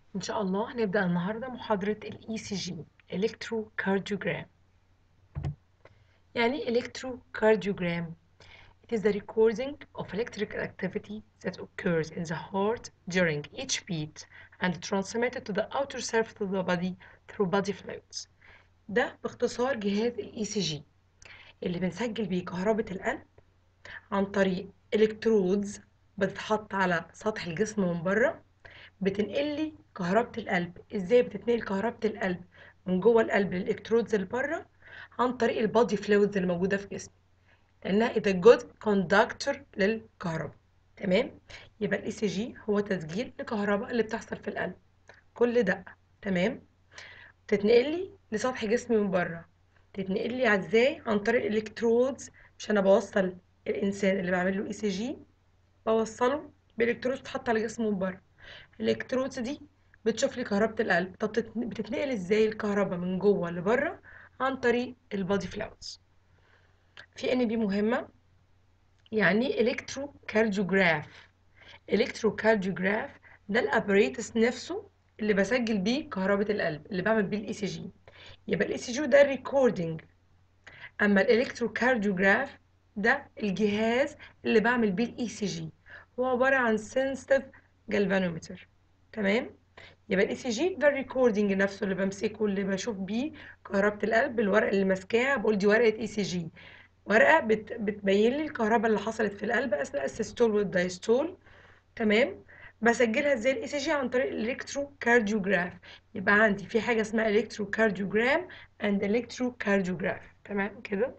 إن شاء الله هنبدأ النهاردة محاضرة ال ECG Electrocardiogram يعني Electrocardiogram It is the recording of electrical activity that occurs in the heart during each beat and transmitted to the outer surface of the body through body fluids ده باختصار جهاز ال ECG اللي بنسجل بيه كهربة القلب عن طريق electrodes بتتحط على سطح الجسم من بره بتنقل لي كهربة القلب ازاي بتتنقل كهربة القلب من جوه القلب للالكترودز اللي بره عن طريق البادي فلويدز اللي موجودة في جسمي لانها is a good conductor للكهرباء تمام يبقى الاي سي جي هو تسجيل الكهرباء اللي بتحصل في القلب كل دقة تمام تتنقل لي لسطح جسمي من بره تتنقل لي ازاي عن طريق الالكترودز مش انا بوصل الانسان اللي بعمل له اي سي جي بوصله بالكترودز بتتحط على جسمه من بره الالكترودز دي بتشوف لي كهربة القلب طب بتتنقل ازاي الكهرباء من جوه لبره عن طريق البادي فلويدز في ان بي مهمة يعني الكتروكارديوجراف الكتروكارديوجراف ده الابريتس نفسه اللي بسجل بيه كهربة القلب اللي بعمل بيه الاي سي جي يبقى الاي سي جي ده الريكوردنج اما الالكتروكارديوجراف ده الجهاز اللي بعمل بيه الاي سي جي هو عبارة عن سنسيتيف جالفانومتر تمام يبقى الاي سي جي ده الريكوردنج نفسه اللي بمسكه اللي بشوف بيه كهربة القلب الورقة اللي ماسكاها بقول دي ورقة اي سي جي ورقة بت بتبين لي الكهرباء اللي حصلت في القلب أثناء السيستول والدايستول تمام بسجلها ازاي الاي سي جي عن طريق الالكتروكارديوجراف يبقى عندي في حاجة اسمها الكتروكارديوجرام اند الكتروكارديوجراف تمام كده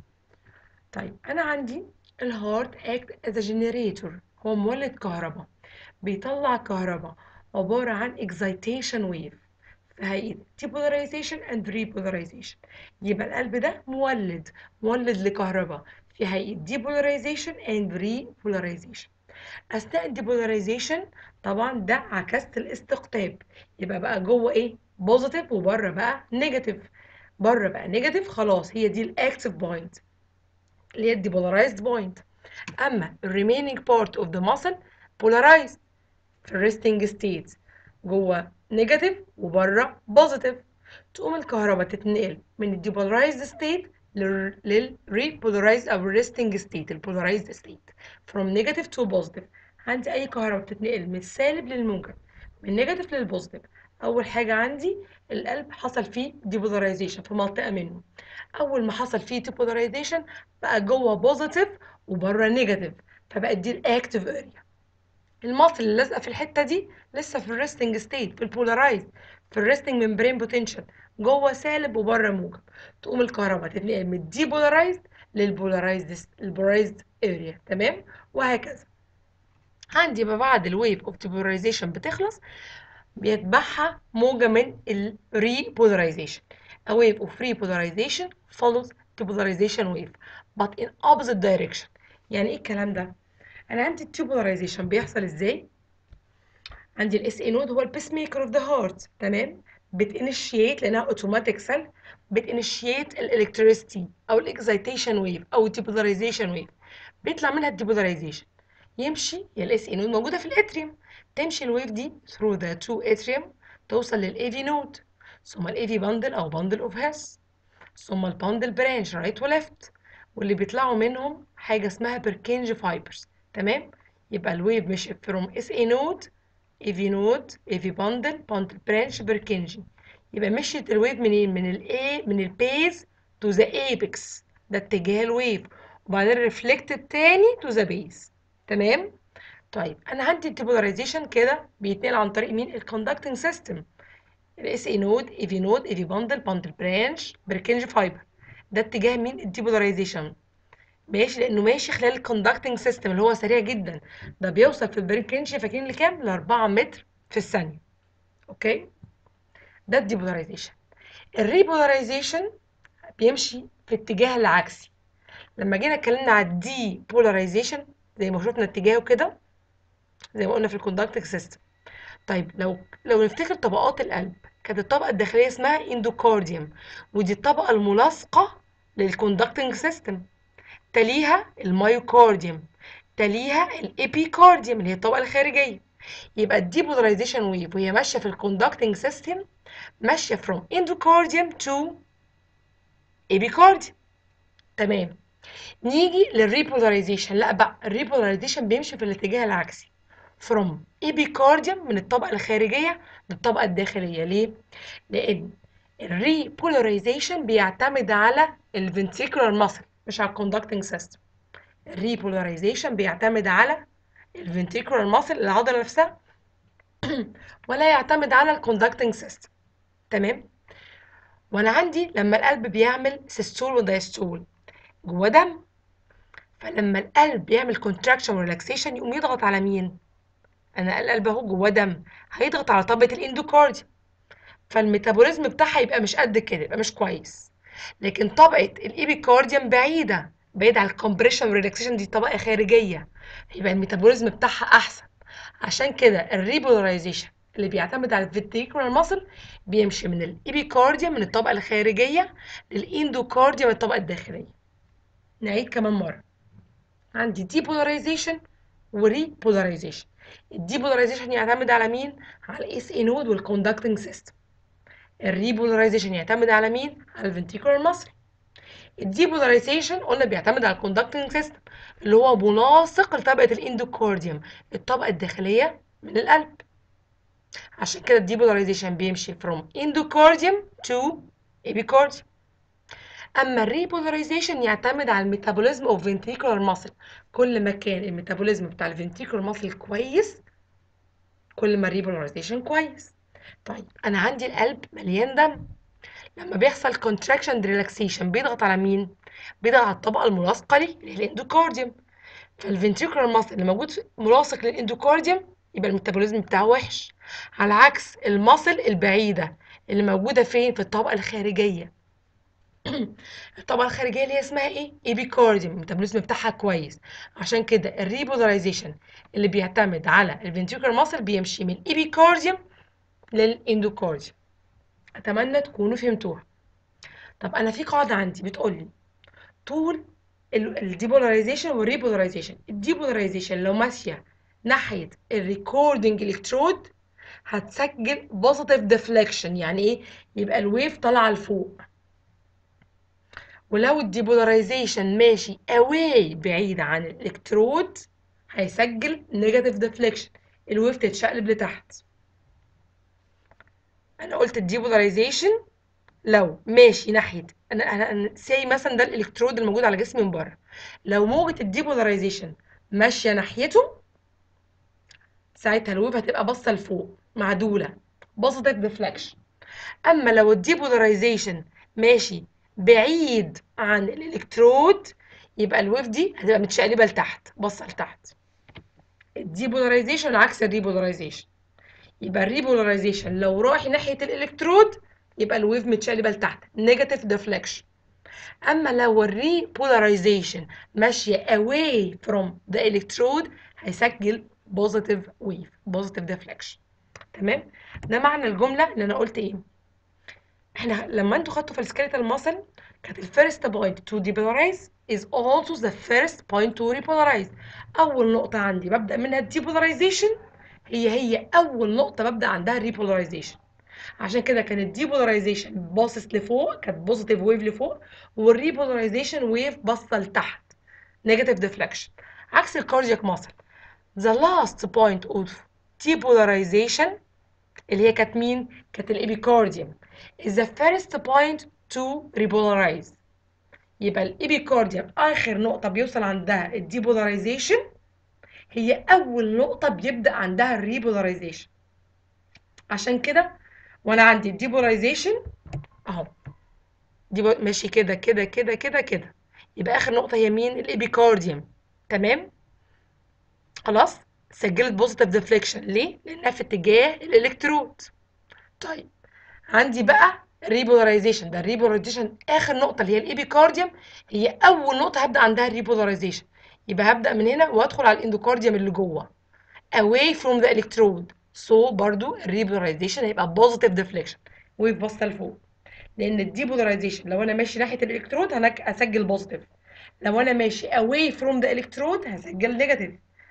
طيب انا عندي الهارت اكت از جنريتور هو مولد كهرباء بيطلع كهرباء عبارة عن excitation wave في هيئة depolarization and repolarization يبقى القلب ده مولد مولد لكهرباء في هيئة depolarization and repolarization أثناء الديبولاريزيشن طبعا ده عكست الاستقطاب يبقى بقى جوه ايه بوزيتيف وبره بقى نيجاتيف بره بقى نيجاتيف خلاص هي دي الاكتيف بوينت اللي هي الديبولارايزد بوينت اما الريمينينج بارت اوف ذا muscle polarized في الريستنج ستيت جوه نيجاتيف وبره بوزيتيف تقوم الكهرباء تتنقل من الديبولارايزد ستيت للريبولارايزد او الريستنج ستيت البولارايزد ستيت فروم نيجاتيف تو بوزيتيف عندي اي كهرباء بتتنقل من السالب للموجب من نيجاتيف للبوزيتيف اول حاجه عندي القلب حصل فيه ديبولارايزيشن في منطقه منه اول ما حصل فيه ديبولارايزيشن بقى جوه بوزيتيف وبره نيجاتيف فبقت دي الاكتيف اريا المصل اللي لازقه في الحته دي لسه في الريستنج ستيت في البولارايز في الريستنج ممبرين بوتنشال جوه سالب وبره موجب تقوم الكهرباء تتنقل من الديبولارايزد للبولارايزد البولارايزد اريا تمام وهكذا عندي ما بعد الويف اوف ديبولارايزيشن بتخلص بيتبعها موجه من الريبولارايزيشن A wave of repolarization follows depolarization wave but in opposite direction يعني ايه الكلام ده انا عندي التيوبولاريزيشن بيحصل ازاي عندي الاس اي نود هو البيس ميكر اوف ذا هارت تمام بتانيشيت لانها اوتوماتيك سيل بتانيشيت الالكتريستي او الاكسيتيشن ويف او الديبولاريزيشن ويف بيطلع منها الديبولاريزيشن يمشي يا الاس اي نود موجوده في الاتريوم تمشي الويف دي through the two atrium توصل للاي في نود ثم الاي في باندل او باندل اوف هيس ثم الباندل برانش رايت وليفت واللي بيطلعوا منهم حاجه اسمها بركنج فايبرز تمام يبقى الويف مشي فروم اس اي نود اي في نود اي في باندل باندل برانش بركنجي يبقى مشيت الويف منين من الاي من البيز تو ذا ايبكس ده اتجاه الويف وبعدين ريفلكتد تاني تو ذا بيز تمام طيب انا عندي الديبولاريزيشن كده بيتنقل عن طريق مين الكوندكتنج سيستم الاس اي نود اي في نود اي في باندل باندل برانش بركنج فايبر ده اتجاه مين الديبولاريزيشن ماشي لانه ماشي خلال الكوندكتنج سيستم اللي هو سريع جدا ده بيوصل في البريكنش فاكرين لكام ل 4 متر في الثانيه اوكي ده الديبولاريزيشن الريبولاريزيشن بيمشي في اتجاه العكسي لما جينا اتكلمنا على الدي بولاريزيشن زي ما شفنا اتجاهه كده زي ما قلنا في الكوندكتنج سيستم طيب لو لو نفتكر طبقات القلب كانت الطبقه الداخليه اسمها اندوكارديوم ودي الطبقه الملاصقه للكوندكتنج سيستم تليها المايوكارديوم تليها الابيكارديوم اللي هي الطبقه الخارجيه يبقى الديبولاريزيشن ويف وهي ماشيه في الكوندكتنج سيستم ماشيه from endocardium to epicardium تمام نيجي للريبولاريزيشن لا بقى الريبولاريزيشن بيمشي في الاتجاه العكسي from epicardium من الطبقه الخارجيه للطبقه الداخليه ليه لان الريبولاريزيشن بيعتمد على الفنتريكولار ماسل مش على الكوندكتنج سيستم الريبولاريزيشن بيعتمد على الفنتريكولار ماسل العضله نفسها ولا يعتمد على الكوندكتنج سيستم تمام وانا عندي لما القلب بيعمل سيستول ودايستول جوه دم فلما القلب بيعمل كونتراكشن وريلاكسيشن يقوم يضغط على مين انا القلب اهو جوه دم هيضغط على طبقه الاندوكارديوم فالميتابوليزم بتاعها يبقى مش قد كده يبقى مش كويس لكن طبقه الايبيكارديوم بعيده بعيد عن الكمبريشن والريلاكسيشن دي طبقه خارجيه يبقى الميتابوليزم بتاعها احسن عشان كده الريبولاريزيشن اللي بيعتمد على الفيتريكولار ماسل بيمشي من الايبيكارديوم من الطبقه الخارجيه للاندوكارديوم من الطبقه الداخليه نعيد كمان مره عندي ديبولاريزيشن وريبولاريزيشن الديبولاريزيشن يعتمد على مين على الاس اي نود والكوندكتنج سيستم الريبولاريزيشن يعتمد على مين على الفنتريكولار ماسل الديبولاريزيشن قلنا بيعتمد على الكوندكتنج سيستم اللي هو ملاصق لطبقه الاندوكارديوم الطبقه الداخليه من القلب عشان كده الديبولاريزيشن بيمشي from endocardium to epicardium اما الريبولاريزيشن يعتمد على الميتابوليزم اوف ventricular muscle كل ما كان الميتابوليزم بتاع الفنتريكولار muscle كويس كل ما الريبولاريزيشن كويس طيب انا عندي القلب مليان دم لما بيحصل contraction relaxation بيضغط على مين بيضغط على الطبقه الملاصقه ليه اللي هي الاندوكارديوم فالفنتريكولار ماسل اللي موجود ملاصق للاندوكارديوم يبقى الميتابوليزم بتاعه وحش على عكس المصل البعيده اللي موجوده فين في الطبقه الخارجيه الطبقه الخارجيه اللي هي اسمها ايه ايبيكارديوم الميتابوليزم بتاعها كويس عشان كده الريبولاريزيشن اللي بيعتمد على الفنتريكولار ماسل بيمشي من الايبيكارديوم للاندوكارديوم اتمنى تكونوا فهمتوها طب انا في قاعده عندي بتقول لي طول الديبولاريزيشن والريبولاريزيشن الديبولاريزيشن لو ماشيه ناحيه الريكوردنج الكترود هتسجل بوزيتيف ديفليكشن يعني ايه يبقى الويف طالعه لفوق ولو الديبولاريزيشن ماشي اواي بعيد عن الالكترود هيسجل نيجاتيف ديفليكشن الويف تتشقلب لتحت انا قلت الديبولاريزيشن لو ماشي ناحيه انا انا سي مثلا ده الالكترود الموجود على جسمي من بره لو موجه الديبولاريزيشن ماشيه ناحيته ساعتها الويف هتبقى باصه لفوق معدوله بوزيتيف ديفليكشن اما لو الديبولاريزيشن ماشي بعيد عن الالكترود يبقى الويف دي هتبقى متشقلبه لتحت باصه لتحت الديبولاريزيشن عكس الريبولاريزيشن يبقى الريبولاريزيشن لو رايح ناحيه الالكترود يبقى الويف متشقلبه لتحت نيجاتيف ديفليكشن اما لو الريبولاريزيشن ماشيه away from the electrode هيسجل بوزيتيف ويف بوزيتيف ديفليكشن تمام ده معنى الجمله اللي انا قلت ايه احنا لما انتوا خدتوا في السكيلتال ماسل كانت الفيرست بوينت تو ديبولاريز is also the first point to repolarize اول نقطه عندي ببدا منها الديبولاريزيشن هي هي اول نقطه ببدا عندها الريبولاريزيشن عشان كده كان الديبولاريزيشن باصص لفوق كانت بوزيتيف ويف لفوق والريبولاريزيشن ويف باصه لتحت نيجاتيف ديفليكشن عكس الكاردياك ماسل the last point of depolarization اللي هي كانت مين؟ كانت الإبيكارديوم is the first point to repolarize يبقى الإبيكارديوم آخر نقطة بيوصل عندها الديبولاريزيشن هي أول نقطة بيبدأ عندها الريبولاريزيشن عشان كده وأنا عندي الديبولاريزيشن أهو دي ماشي كده كده كده كده كده يبقى آخر نقطة هي مين؟ الإبيكارديوم تمام؟ خلاص سجلت بوزيتيف ديفليكشن ليه لانها في اتجاه الالكترود طيب عندي بقى ريبولاريزيشن ده الريبولاريزيشن اخر نقطه اللي هي الايبيكارديوم هي اول نقطه هبدا عندها الريبولاريزيشن يبقى هبدا من هنا وادخل على الاندوكارديوم اللي جوه away from the electrode so برضو الريبولاريزيشن هيبقى بوزيتيف ديفليكشن ويف باصه لفوق لان الديبولاريزيشن لو انا ماشي ناحيه الالكترود هناك اسجل بوزيتيف لو انا ماشي away from the electrode هسجل نيجاتيف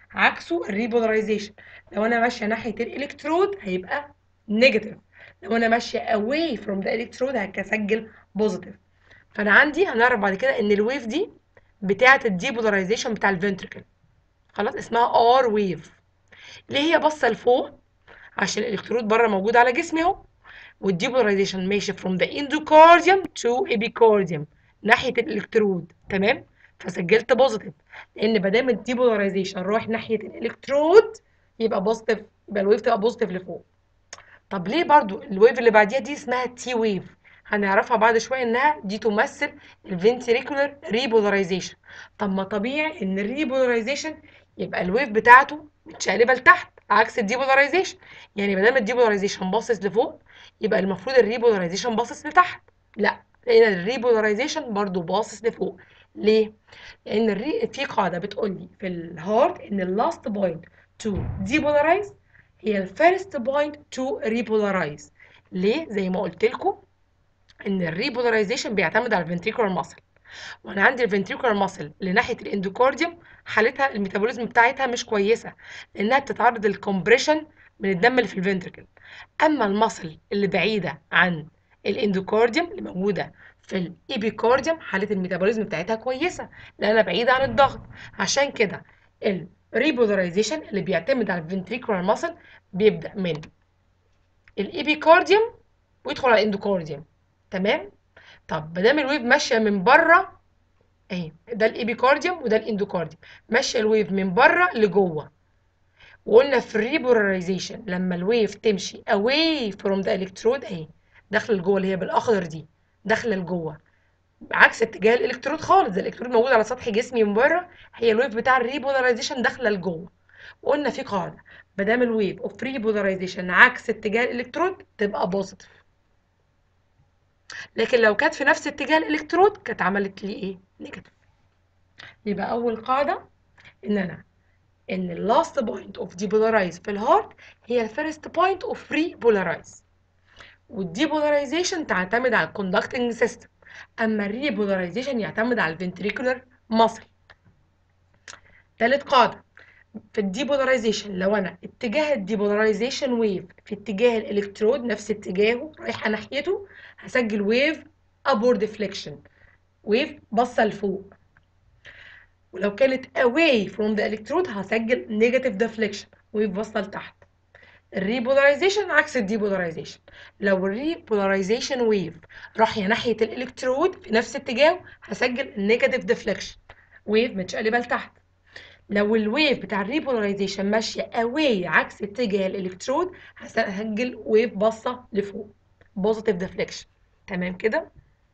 عكسه الريبولاريزيشن لو انا ماشيه ناحيه الالكترود هيبقى نيجاتيف لو انا ماشيه away from the electrode هسجل بوزيتيف فانا عندي هنعرف بعد كده ان الويف دي بتاعه الديبولاريزيشن بتاع الفنتركل خلاص اسمها ار ويف ليه هي باصه لفوق عشان الالكترود بره موجود على جسمي اهو والديبولاريزيشن ماشي from the endocardium to epicardium ناحيه الالكترود تمام فسجلت بوزيتيف لان ما دام الديبولاريزيشن رايح ناحيه الالكترود يبقى بوزيتيف يبقى الويف تبقى بوزيتيف لفوق طب ليه برضو الويف اللي بعديها دي اسمها تي ويف هنعرفها بعد شويه انها دي تمثل الفنتريكولار ريبولاريزيشن طب ما طبيعي ان الريبولاريزيشن يبقى الويف بتاعته متشقلبه لتحت عكس الديبولاريزيشن يعني ما دام الديبولاريزيشن باصص لفوق يبقى المفروض الريبولاريزيشن باصص لتحت لا لان الريبولاريزيشن برضو باصص لفوق ليه لان الري... في قاعده بتقول لي في الهارت ان اللاست بوينت تو ديبولارايز هي الفيرست بوينت تو ريبولارايز ليه زي ما قلت لكم ان الريبولاريزيشن بيعتمد على الفنتريكولار ماسل وانا عندي الفنتريكولار ماسل لناحيه الاندوكارديوم حالتها الميتابوليزم بتاعتها مش كويسه لانها بتتعرض للكمبريشن من الدم اللي في الفنتركل اما الماسل اللي بعيده عن الاندوكارديوم اللي موجوده في الايبيكارديوم حاله الميتابوليزم بتاعتها كويسه لانها بعيده عن الضغط عشان كده الريبولاريزيشن اللي بيعتمد على الفنتريكولار ماسل بيبدا من الايبيكارديوم ويدخل على الاندوكارديوم تمام طب ما دام الويف ماشيه من بره اهي ده الايبيكارديوم وده الاندوكارديوم ماشيه الويف من بره لجوه وقلنا في الريبولاريزيشن لما الويف تمشي away from the electrode اهي داخله لجوه اللي هي بالاخضر دي داخله لجوه عكس اتجاه الالكترود خالص ده الالكترود موجود على سطح جسمي من بره هي الويف بتاع الريبولاريزيشن داخله لجوه وقلنا في قاعده ما دام الويف اوف ريبولاريزيشن عكس اتجاه الالكترود تبقى بوزيتيف لكن لو كانت في نفس اتجاه الالكترود كانت عملت لي ايه نيجاتيف يبقى اول قاعده ان انا ان اللاست بوينت اوف ديبولاريز في الهارت هي الفيرست بوينت اوف ريبولاريز والديبولاريزيشن تعتمد على الكوندكتنج سيستم اما الريبولاريزيشن يعتمد على الفنتريكولار ماسل تالت قاعده في الديبولاريزيشن لو انا اتجاه الديبولاريزيشن ويف في اتجاه الالكترود نفس اتجاهه رايحه ناحيته هسجل ويف ابور ديفليكشن ويف باصه لفوق ولو كانت away from the electrode هسجل negative deflection ويف باصه لتحت الريبولاريزيشن عكس الديبولاريزيشن لو الريبولاريزيشن ويف رايحه ناحيه الالكترود في نفس اتجاهه هسجل نيجاتيف ديفليكشن ويف متشقلبه لتحت لو الويف بتاع الريبولاريزيشن ماشيه away عكس اتجاه الالكترود هسجل ويف باصه لفوق بوزيتيف ديفليكشن تمام كده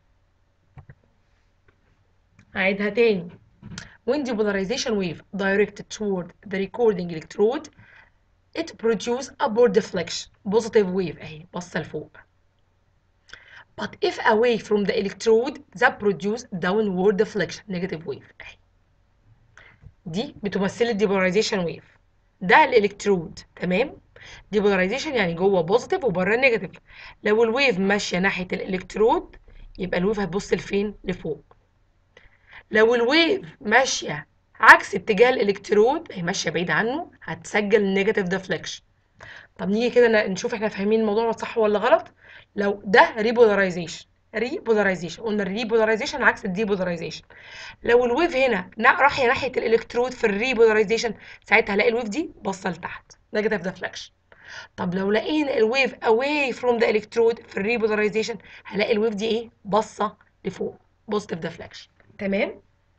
هعيدها تاني when depolarization wave directed toward the recording electrode it produce upward deflection positive wave اهي باصه لفوق but if away from the electrode that produce downward deflection negative wave اهي دي بتمثل الديبولاريزيشن ويف ده الالكترود تمام ديبولاريزيشن يعني جوه بوزيتيف وبره نيجاتيف لو الويف ماشيه ناحيه الالكترود يبقى الويف هتبص لفين لفوق لو الويف ماشيه عكس اتجاه الالكترود هي ماشيه بعيد عنه هتسجل نيجاتيف ديفليكشن طب نيجي كده نشوف احنا فاهمين الموضوع صح ولا غلط لو ده ريبولاريزيشن ريبولاريزيشن قلنا الريبولاريزيشن عكس الديبولاريزيشن لو الويف هنا رايحه ناحيه الالكترود في الريبولاريزيشن ساعتها هلاقي الويف دي باصه لتحت نيجاتيف ديفليكشن طب لو لقينا الويف away from the electrode في الريبولاريزيشن هلاقي الويف دي ايه باصه لفوق بوزيتيف ديفليكشن تمام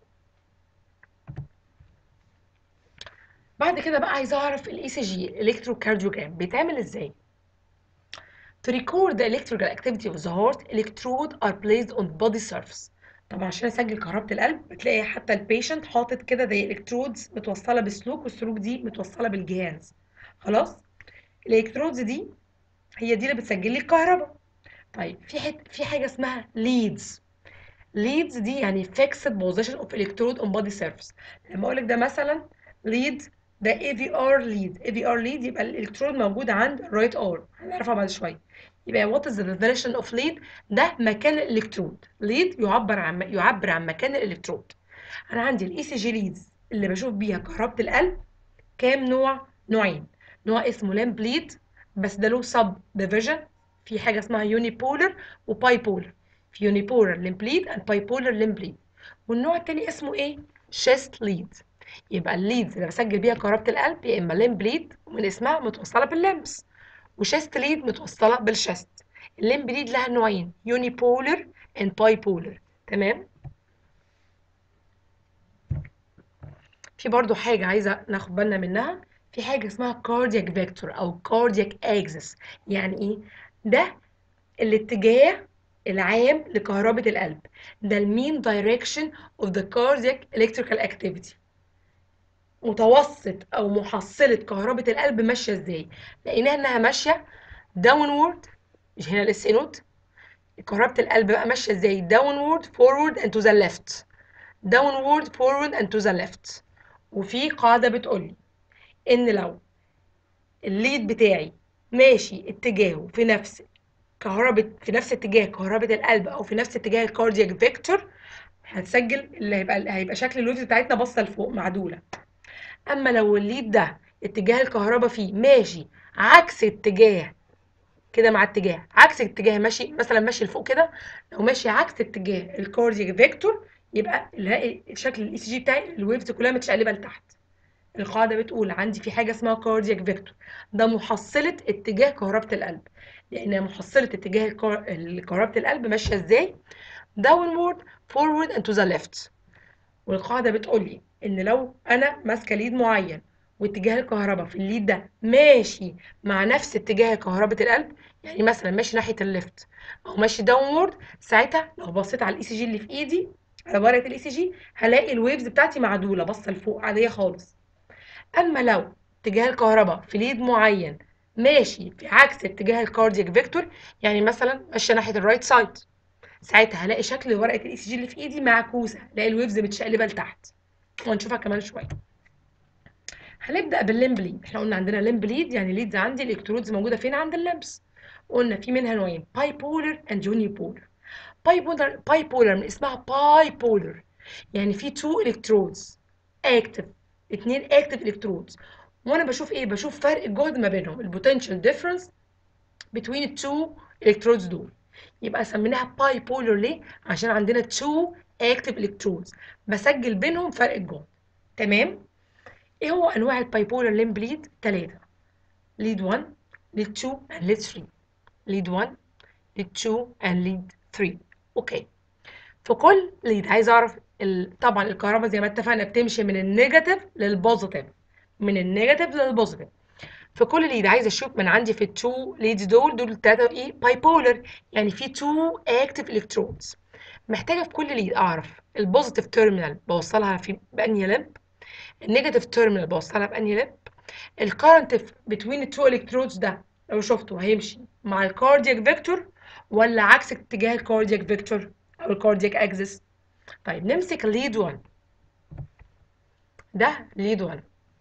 بعد كده بقى عايزه اعرف الاي سي جي الالكتروكارديوجرام بيتعمل ازاي To record the electrical activity of the heart, electrode are placed on body surface. طبعا عشان اسجل كهربة القلب بتلاقي حتى البيشنت حاطط كده زي الكترودز متوصلة بسلوك والسلوك دي متوصلة بالجهاز. خلاص؟ الالكترودز دي هي دي اللي بتسجل لي الكهرباء. طيب في حت في حاجة اسمها leads. leads دي يعني fixed position of electrode on body surface. لما اقول لك ده مثلا lead ده AVR lead AVR lead يبقى الالكترود موجود عند right arm هنعرفها بعد شويه يبقى what is the definition of lead ده مكان الالكترود lead يعبر عن يعبر عن مكان الالكترود انا عندي الاي سي جي leads اللي بشوف بيها كهربة القلب كام نوع نوعين نوع اسمه لامب ليد بس ده له سب ديفيجن في حاجه اسمها يوني بولر وباي بولر في يوني بولر لامب ليد اند باي بولر لامب ليد والنوع التاني اسمه ايه شيست ليد يبقى الليدز اللي بسجل بيها كهربة القلب يا اما لامب ليد ومن اسمها متوصله باللمس وشيست ليد متوصله بالشيست الليمب ليد لها نوعين يوني بولر اند باي بولر تمام في برضو حاجة عايزة ناخد بالنا منها في حاجة اسمها كاردياك فيكتور أو كاردياك اكسس يعني إيه؟ ده الاتجاه العام لكهربة القلب ده المين دايركشن اوف ذا كاردياك الكتريكال اكتيفيتي متوسط أو محصلة كهربة القلب ماشية ازاي لقيناها إنها ماشية داونورد مش هنا الاس نوت كهربة القلب بقى ماشية ازاي downward forward and to the left downward forward and to the left وفي قاعدة بتقولي إن لو الليد بتاعي ماشي اتجاهه في نفس كهربة في نفس اتجاه كهربة القلب أو في نفس اتجاه الكاردياك فيكتور هتسجل اللي هيبقى هيبقى شكل الويفز بتاعتنا باصة لفوق معدولة أما لو الليد ده اتجاه الكهرباء فيه ماشي عكس اتجاه كده مع اتجاه عكس اتجاه ماشي مثلا ماشي لفوق كده لو ماشي عكس اتجاه الكاردياك فيكتور يبقى نلاقي شكل الاي سي جي بتاعي الويفز كلها متشقلبه لتحت القاعده بتقول عندي في حاجه اسمها كاردياك فيكتور ده محصله اتجاه كهربه القلب لان محصله اتجاه كهربه القلب ماشيه ازاي downward forward and to the left والقاعده بتقول لي ان لو انا ماسكه ليد معين واتجاه الكهرباء في الليد ده ماشي مع نفس اتجاه كهربة القلب يعني مثلا ماشي ناحية الليفت او ماشي داونورد ساعتها لو بصيت على الاي سي جي اللي في ايدي على ورقة الاي سي جي هلاقي الويفز بتاعتي معدولة باصة لفوق عادية خالص اما لو اتجاه الكهرباء في ليد معين ماشي في عكس اتجاه الكاردياك فيكتور يعني مثلا ماشيه ناحيه الرايت سايد ساعتها هلاقي شكل ورقه الاي سي جي اللي في ايدي معكوسه هلاقي الويفز متشقلبه لتحت وهنشوفها كمان شويه هنبدا بالليمب ليد احنا قلنا عندنا ليمب ليد يعني ليدز عندي الالكترودز موجوده فين عند اللمس قلنا في منها نوعين باي بولر اند يوني بولر باي بولر باي بولر من اسمها باي بولر يعني في تو الكترودز اكتف اتنين اكتف الكترودز وانا بشوف ايه بشوف فرق الجهد ما بينهم البوتنشال ديفرنس بين التو الكترودز دول يبقى سميناها باي بولر ليه عشان عندنا تو اكتف الكترودز بسجل بينهم فرق الجهد تمام ايه هو انواع الباي بولر ليمب ليد ثلاثه ليد 1 ليد 2 and ليد 3 ليد 1 ليد 2 and ليد 3 اوكي في كل ليد عايز اعرف ال... طبعا الكهرباء زي ما اتفقنا بتمشي من النيجاتيف للبوزيتيف من النيجاتيف للبوزيتيف في كل ليد عايز اشوف من عندي في التو ليدز دول دول التلاته ايه باي بولر يعني في تو اكتف الكترودز محتاجه في كل ليد اعرف البوزيتيف تيرمينال بوصلها في بانهي لمب النيجاتيف تيرمينال بوصلها بانهي لمب الكارنت بتوين التو الكترودز ده لو شفته هيمشي مع الكاردياك فيكتور ولا عكس اتجاه الكاردياك فيكتور او الكاردياك اكسس طيب نمسك ليد 1 ده ليد 1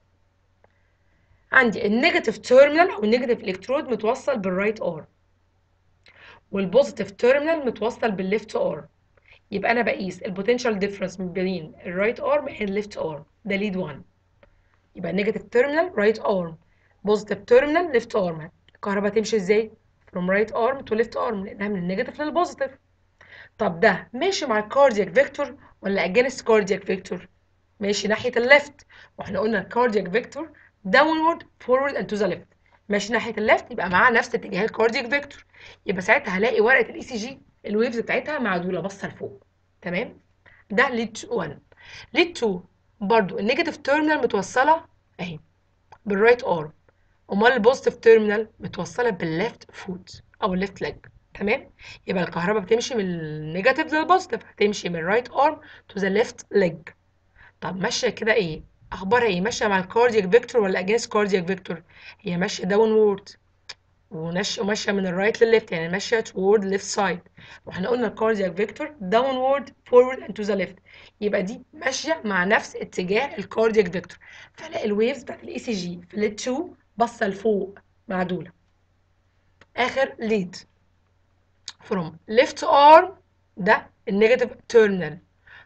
عندي النيجاتيف تيرمينال او النيجاتيف الكترود متوصل بالرايت ار والبوزيتيف تيرمينال متوصل بالليفت ار يبقى انا بقيس البوتنشال ديفرنس بين الرايت ارم and الليفت ارم ده ليد 1 يبقى النيجاتيف تيرمينال رايت ارم بوزيتيف تيرمينال ليفت ارم الكهرباء تمشي ازاي from right arm to left arm لانها من النيجاتيف للبوزيتيف طب ده ماشي مع الكاردياك فيكتور ولا against كاردياك فيكتور ماشي ناحيه الليفت واحنا قلنا الكاردياك فيكتور downward forward and to the left ماشي ناحيه الليفت يبقى معاه نفس اتجاه الكاردياك فيكتور يبقى ساعتها هلاقي ورقه الاي سي جي الويفز بتاعتها معدوله باصه لفوق تمام ده ليد 1 ليد 2 برضو النيجاتيف تيرمينال متوصله اهي بالرايت ارم امال البوزيتيف تيرمينال متوصله بالليفت فوت او الليفت ليج تمام يبقى الكهرباء بتمشي من النيجاتيف للبوزيتيف هتمشي من الرايت ارم تو ذا ليفت ليج طب ماشيه كده ايه اخبارها ايه ماشيه مع الكاردياك فيكتور ولا اجينست كاردياك فيكتور هي ماشيه داون وورد وماشيه من الرايت للليفت يعني ماشيه تورد ليفت سايد واحنا قلنا الكاردياك فيكتور داون وورد فورورد اند تو ذا ليفت يبقى دي ماشيه مع نفس اتجاه الكاردياك فيكتور فلاقي الويفز بتاعت الاي سي جي في ليد 2 باصه لفوق معدوله اخر ليد from left arm ده النيجاتيف تيرمينال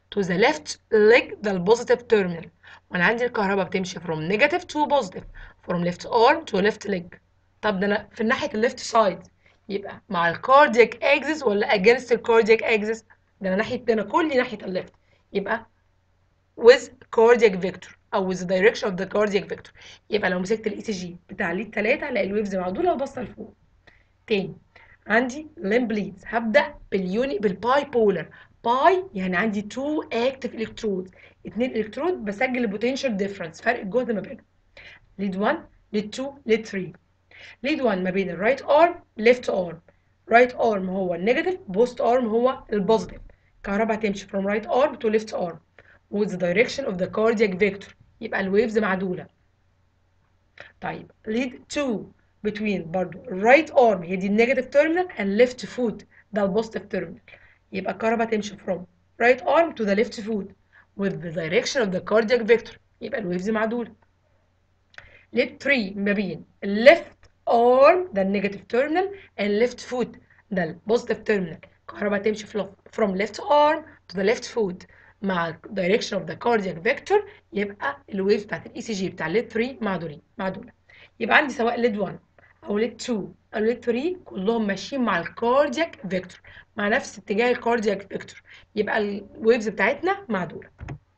to the left leg ده البوزيتيف terminal وانا عندي الكهرباء بتمشي from negative to positive from left arm to left leg طب ده انا في ناحيه الليفت سايد يبقى مع الكاردياك اكسس ولا against الكاردياك اكسس ده انا ناحيه ده انا كلي ناحيه الليفت يبقى with cardiac vector او with the direction of the cardiac vector يبقى لو مسكت الاي سي جي بتاع ليد 3 هلاقي الويفز معدوله وباصه لفوق تاني عندي limb leads هبدا باليوني بالباي بولر باي يعني عندي تو اكتف الكترود اتنين الكترود بسجل البوتنشال ديفرنس فرق الجهد ما بينهم ليد 1 ليد 2 ليد 3 ليد 1 ما بين الرايت ارم ليفت ارم رايت ارم هو النيجاتيف بوست ارم هو البوزيتيف الكهرباء هتمشي from right arm to left arm with the direction of the cardiac vector يبقى الويفز معدولة طيب lead 2 between برضو right arm هي دي النيجاتيف terminal and left foot ده البوزيتيف terminal يبقى الكهرباء تمشي from right arm to the left foot with the direction of the cardiac vector يبقى الويفز معدولة lead 3 ما بين left arm ده النيجاتيف terminal and left foot ده البوزيتيف terminal الكهرباء تمشي from left arm to the left foot مع direction of the cardiac vector يبقى الويف بتاعت الاي سي جي بتاع ليد 3 معدولين معدوله يبقى عندي سواء ليد 1 او ليد 2 او ليد 3 كلهم ماشيين مع الكاردياك فيكتور مع نفس اتجاه الكاردياك فيكتور يبقى الويفز بتاعتنا معدوله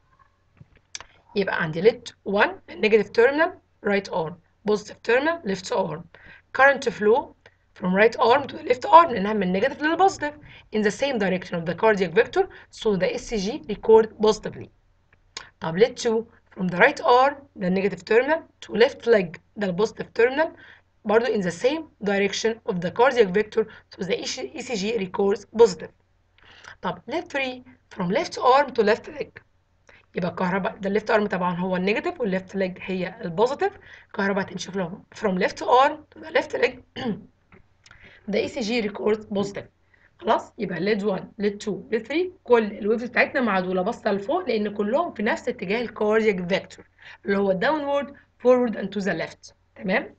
يبقى عندي ليد 1 negative terminal right arm positive terminal left arm current flow from right arm to the left arm لأنها من negative للبوزيتيف in the same direction of the cardiac vector so the ECG record positively. طب let 2 from the right arm the negative terminal to left leg ده البوزيتيف terminal برضو in the same direction of the cardiac vector so the ECG records positive. طب let 3 from left arm to left leg يبقى الكهرباء ده الليفت ارم طبعا هو النيجاتيف والليفت ليج هي البوزيتيف الكهرباء هتمشي from left arm to the left leg the ECG records positive خلاص يبقى ليد 1 ليد 2 ليد 3 كل الويفز بتاعتنا معدوله باصه لفوق لان كلهم في نفس اتجاه الكاردياك فيكتور اللي هو downward forward and to the left تمام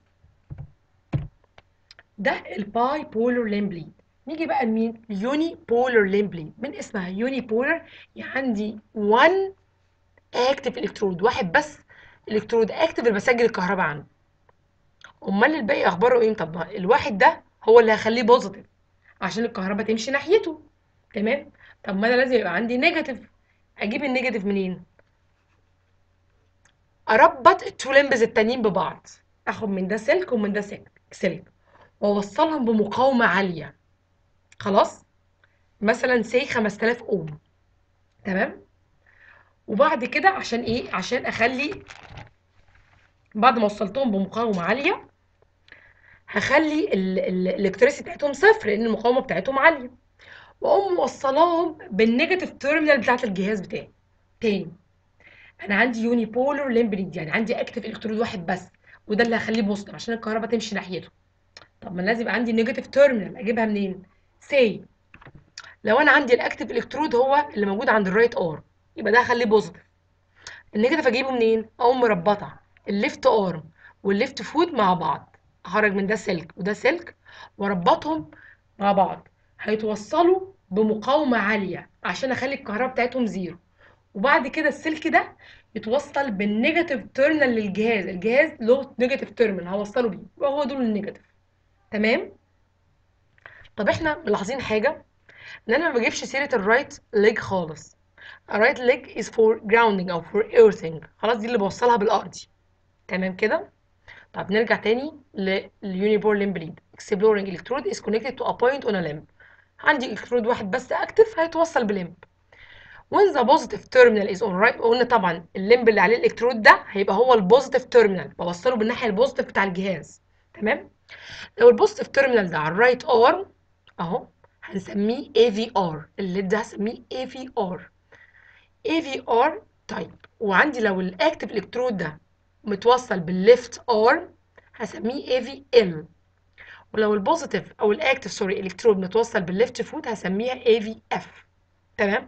ده الباي بولر لين بليد نيجي بقى لمين يوني بولر لين بليد من اسمها يوني بولر يعني عندي 1 اكتف الكترود واحد بس الكترود اكتف اللي بسجل الكهرباء عنه امال الباقي اخباره ايه طب الواحد ده هو اللي هخليه بوزيتيف عشان الكهرباء تمشي ناحيته تمام طب ما انا لازم يبقى عندي نيجاتيف اجيب النيجاتيف منين اربط التو لمبز التانيين ببعض اخد من ده سلك ومن ده سلك سلك واوصلهم بمقاومه عاليه خلاص مثلا سي 5000 اوم تمام وبعد كده عشان ايه عشان اخلي بعد ما وصلتهم بمقاومه عاليه هخلي الالكتريسيتي بتاعتهم صفر لان المقاومه بتاعتهم عاليه واقوم موصلاهم بالنيجاتيف تيرمينال بتاعت الجهاز بتاعي تاني انا عندي يوني بولر ليمبريد يعني عندي اكتف الكترود واحد بس وده اللي هخليه بوزيتيف عشان الكهرباء تمشي ناحيته طب ما لازم يبقى عندي نيجاتيف تيرمينال اجيبها منين سي لو انا عندي الاكتف الكترود هو اللي موجود عند الرايت ار يبقى ده هخليه بوزيتيف النيجاتيف اجيبه منين اقوم مربطه الليفت ارم والليفت فود مع بعض اخرج من ده سلك وده سلك واربطهم مع بعض هيتوصلوا بمقاومه عاليه عشان اخلي الكهرباء بتاعتهم زيرو وبعد كده السلك ده يتوصل بالنيجاتيف تيرمينال للجهاز الجهاز له نيجاتيف تيرمينال هوصله بيه يبقى هو دول النيجاتيف تمام طب احنا ملاحظين حاجه ان انا ما بجيبش سيره الرايت ليج خالص الرايت ليج از فور جراوندنج او فور ايرثنج خلاص دي اللي بوصلها بالارضي تمام كده طب نرجع تاني لليونيبور ليمب ليد exploring electrode is connected to a point on a limb عندي الكترود واحد بس اكتف هيتوصل بليمب when the positive terminal is on right قلنا طبعا الليمب اللي عليه الالكترود ده هيبقى هو البوزيتيف تيرمينال بوصله بالناحيه البوزيتيف بتاع الجهاز تمام لو البوزيتيف تيرمينال ده على الرايت ار اهو هنسميه AVR الليد ده هسميه AVR AVR طيب وعندي لو الاكتف الكترود ده متوصل بالليفت ارم هسميه AVL ولو البوزيتيف او الاكتف سوري الكترود متوصل بالليفت فوت هسميها AVF تمام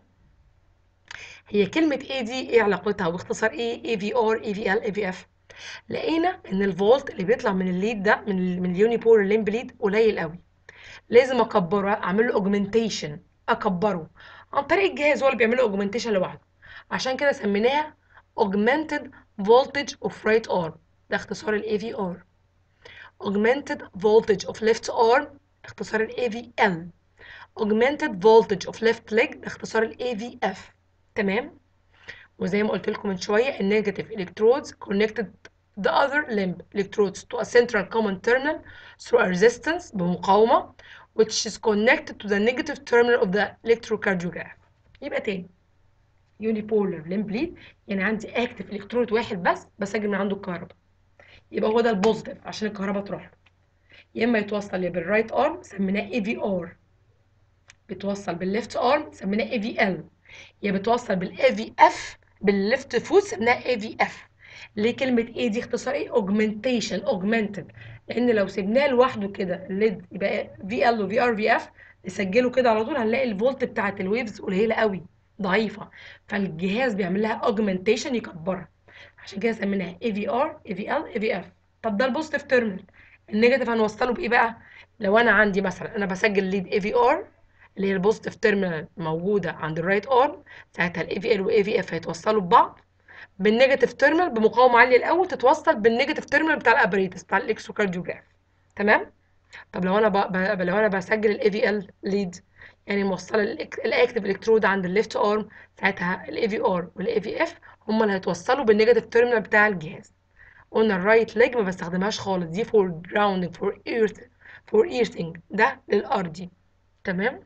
هي كلمة A دي ايه علاقتها باختصار ايه AVR AVL AVF لقينا ان الفولت اللي بيطلع من الليد ده من من اليونيبور الليمب ليد قليل قوي لازم اكبره اعمل له اوجمنتيشن اكبره عن طريق الجهاز هو اللي بيعمل له اوجمنتيشن لوحده عشان كده سميناها augmented voltage of right arm ده اختصار ال AVR augmented voltage of left arm اختصار ال AVL augmented voltage of left leg ده اختصار ال AVF تمام وزي ما قلت لكم من شويه النيجاتيف electrodes connected the other limb electrodes to a central common terminal through a resistance بمقاومه which is connected to the negative terminal of the electrocardiograph يبقى تاني unipolar limb lead يعني عندي active electrode واحد بس بسجل من عنده الكهرباء يبقى هو ده البوزيتيف عشان الكهرباء تروح له يا اما يتوصل يا بالرايت ارم سميناه اي في ار بتوصل بالليفت ارم سميناه اي في ال يا بتوصل بالاي في اف بالليفت فوت سميناها اي في اف ليه كلمة ايه دي اختصار ايه augmentation augmented لان لو سيبناه لوحده كده الليد يبقى في ال وفي ار في اف نسجله كده على طول هنلاقي الفولت بتاعت الويفز قليلة قوي ضعيفة فالجهاز بيعمل لها augmentation يكبرها عشان كده سميناها اي في ار اي في ال اي في اف طب ده البوزيتيف تيرمينال النيجاتيف هنوصله بايه بقى لو انا عندي مثلا انا بسجل ليد اي في ار اللي هي البوزيتيف تيرمينال موجوده عند الرايت ارم ساعتها الاي في ال والاي في اف هيتوصلوا ببعض بالنيجاتيف تيرمينال بمقاومه عاليه الاول تتوصل بالنيجاتيف تيرمينال بتاع الابريتس بتاع الاكسوكارديوجراف تمام طب لو انا ب... ب... لو انا بسجل الاي في ال ليد يعني موصله الاكتيف الكترود عند الليفت ارم ساعتها الاي في ار والاي في اف هم اللي هيتوصلوا بالنيجاتيف تيرمينال بتاع الجهاز قلنا الرايت ليج ما بستخدمهاش خالص دي فور جراوندنج فور ايرث فور ايرثنج ده للارضي تمام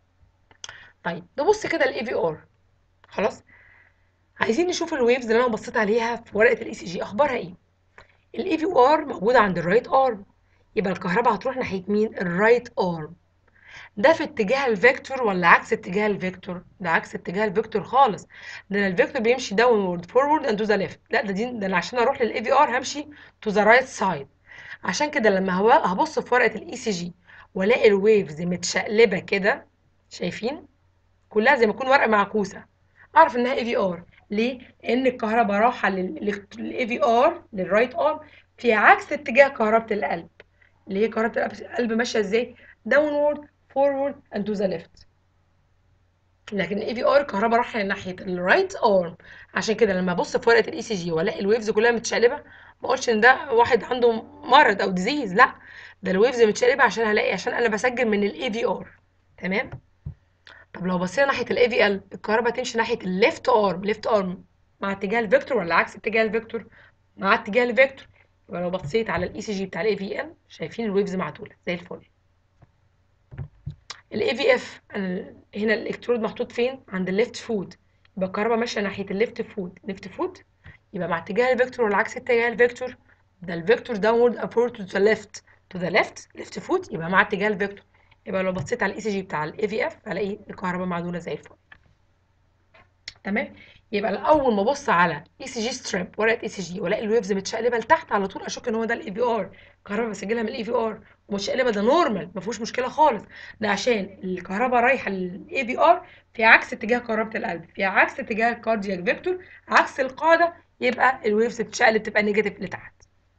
طيب نبص كده الاي في ار خلاص عايزين نشوف الويفز اللي انا بصيت عليها في ورقه الاي سي جي اخبارها ايه الاي في ار موجوده عند الرايت ارم يبقى الكهرباء هتروح ناحيه مين الرايت ارم ده في اتجاه الفيكتور ولا عكس اتجاه الفيكتور ده عكس اتجاه الفيكتور خالص ده الفيكتور بيمشي داونورد فورورد اند تو ذا ليفت لا ده دي ده أنا عشان اروح للاي في ار همشي تو ذا رايت سايد عشان كده لما هو هبص في ورقه الاي سي جي والاقي الويفز متشقلبه كده شايفين كلها زي ما تكون ورقه معكوسه اعرف انها اي في ار ليه لان الكهرباء رايحه للاي في ار للرايت ارم في عكس اتجاه كهرباء القلب اللي هي كهرباء القلب ماشيه ازاي داونورد فورورد اند تو ذا ليفت لكن الاي في ار الكهرباء رايحه ناحيه الرايت ارم عشان كده لما ابص في ورقه الاي سي جي والاقي الويفز كلها متشقلبه ما اقولش ان ده واحد عنده مرض او ديزيز لا ده الويفز متشقلبه عشان هلاقي عشان انا بسجل من الاي في ار تمام طب لو بصينا ناحيه الاي في ال الكهرباء تمشي ناحيه الليفت ارم ليفت ارم مع اتجاه الفيكتور ولا عكس اتجاه الفيكتور مع اتجاه الفيكتور يبقى لو بصيت على الاي سي جي بتاع الاي في ال شايفين الويفز معدوله زي الفل الاي في اف هنا الالكترود محطوط فين عند الليفت فوت يبقى الكهرباء ماشيه ناحيه الليفت فوت ليفت فوت يبقى مع اتجاه الفيكتور ولا عكس اتجاه الفيكتور ده الفيكتور داونورد ابورد تو ذا ليفت تو ذا ليفت ليفت فوت يبقى مع اتجاه الفيكتور يبقى لو بصيت على الاي سي جي بتاع الاي في اف هلاقي الكهرباء معدوله زي الفل تمام يبقى اول ما ابص على اي سي جي ستريب ورقه اي سي جي والاقي الويفز متشقلبه لتحت على طول اشك ان هو ده الاي في ار الكهرباء بسجلها من الاي في ار ومتشقلبه ده نورمال ما فيهوش مشكله خالص ده عشان الكهرباء رايحه للاي في ار في عكس اتجاه كهرباء القلب في عكس اتجاه الكاردياك فيكتور عكس القاعده يبقى الويفز بتشقلب تبقى نيجاتيف لتحت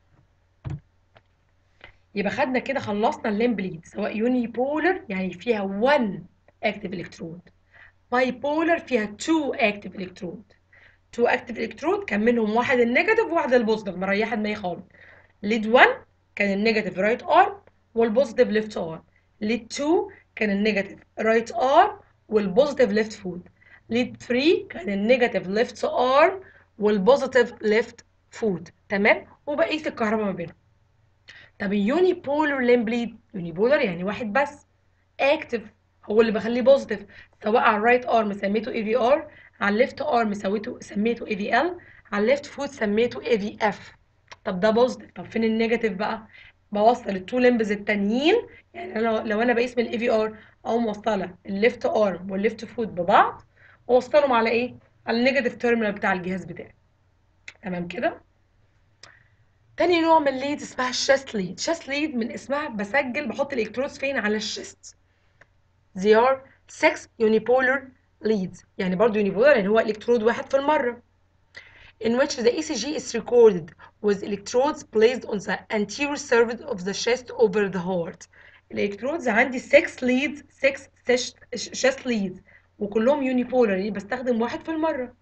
يبقى خدنا كده خلصنا الليمب ليد سواء يوني بولر يعني فيها 1 اكتيف الكترود باي بولر فيها 2 اكتيف الكترود 2 اكتيف الكترود كان منهم واحد النيجاتيف وواحد البوزيتيف مريحه دماغي خالص ليد 1 كان النيجاتيف رايت ارم والبوزيتيف ليفت ارم ليد 2 كان النيجاتيف رايت ارم والبوزيتيف ليفت فوت ليد 3 كان النيجاتيف ليفت ارم والبوزيتيف ليفت فوت تمام وبقيه الكهرباء ما بينهم طب اليوني بولر لين بليد يوني بولر يعني واحد بس اكتف هو اللي بخليه بوزيتيف سواء على الرايت ارم سميته اي في ار على الليفت ارم سويته سميته اي في ال على الليفت فوت سميته اي في اف طب ده بوزيتيف طب فين النيجاتيف بقى بوصل التو لمبز التانيين يعني انا لو انا بقيس من الاي في ار او موصله الليفت ارم والليفت فوت ببعض واوصلهم على ايه على النيجاتيف تيرمينال بتاع الجهاز بتاعي تمام كده تاني نوع من الليد اسمها الشيست ليد شيست ليد من اسمها بسجل بحط الالكترودز فين على الشيست they are six unipolar leads يعني برضو unipolar يعني هو الكترود واحد في المرة in which the ECG is recorded with electrodes placed on the anterior surface of the chest over the heart الالكترودز عندي 6 leads 6 chest leads وكلهم يونيبولر بستخدم واحد في المره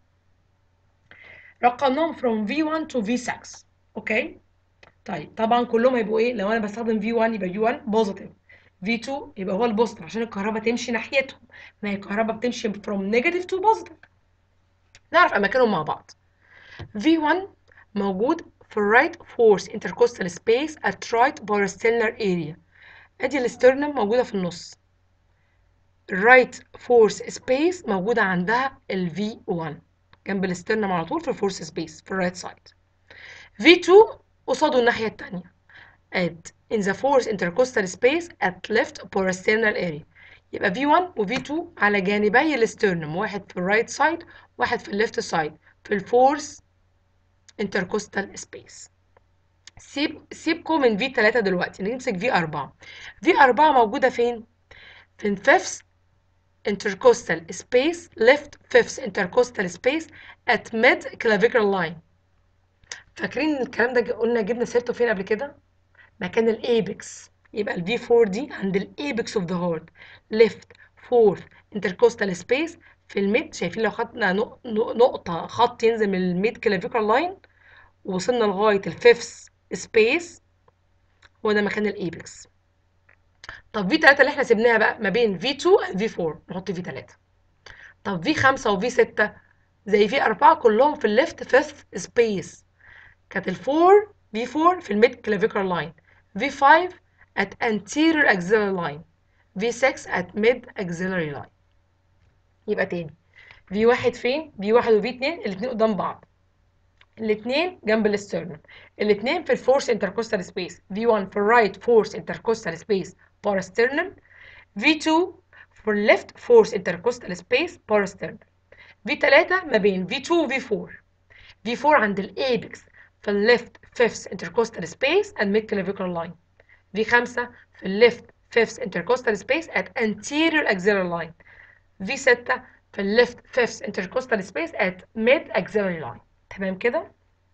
رقمناهم from V1 to V6 اوكي طيب طبعا كلهم هيبقوا ايه لو انا بستخدم V1 يبقى V1 بوزيتيف V2 يبقى هو البوزيتيف عشان الكهرباء تمشي ناحيتهم ما هي الكهرباء بتمشي from negative to positive نعرف اماكنهم مع بعض V1 موجود في right force intercostal space at right parastellar area ادي الاسترنم موجوده في النص right force space موجوده عندها ال V1 جنب الاسترنم على طول في الفورس سبيس في الرايت سايد V2 قصاده الناحيه الثانيه at in the force intercostal space at left parasternal area يبقى V1 و V2 على جانبي الاسترنم واحد في الرايت سايد واحد في الليفت سايد في الفورس intercostal space سيب سيبكم من V3 دلوقتي نمسك V4 V4 موجودة فين؟ في الفيفث intercostal space left fifth intercostal space at mid clavicular line فاكرين الكلام ده قلنا جبنا سيرته فين قبل كده؟ مكان الايبكس يبقى ال V4 دي عند الايبكس اوف ذا هارت left fourth intercostal space في الميد شايفين لو خدنا نقطة خط ينزل من الميد كلافيكال لاين ووصلنا لغاية الفيفث سبيس هو ده مكان الايبكس طب V3 اللي احنا سيبناها بقى ما بين V2 و V4 نحط V3 طب V5 و V6 زي V4 كلهم في الليفت فيفث سبيس كانت ال 4 V4 في الميد كلافيكال لاين V5 at anterior axillary line V6 at mid axillary line يبقى تاني V1 فين؟ V1 و V2 الاتنين قدام بعض الاتنين جنب الاسترنم الاتنين في الفورس انتركوستال سبيس V1 في الرايت فورس انتركوستال سبيس parasternal V2 for left force intercostal space parasternal V3 ما بين V2 و V4 V4 عند الابكس في الليفت fifth intercostal space and mid clavicular line V5 في الليفت fifth intercostal space at anterior axillary line V6 في الليفت fifth intercostal space at mid axillary line تمام كده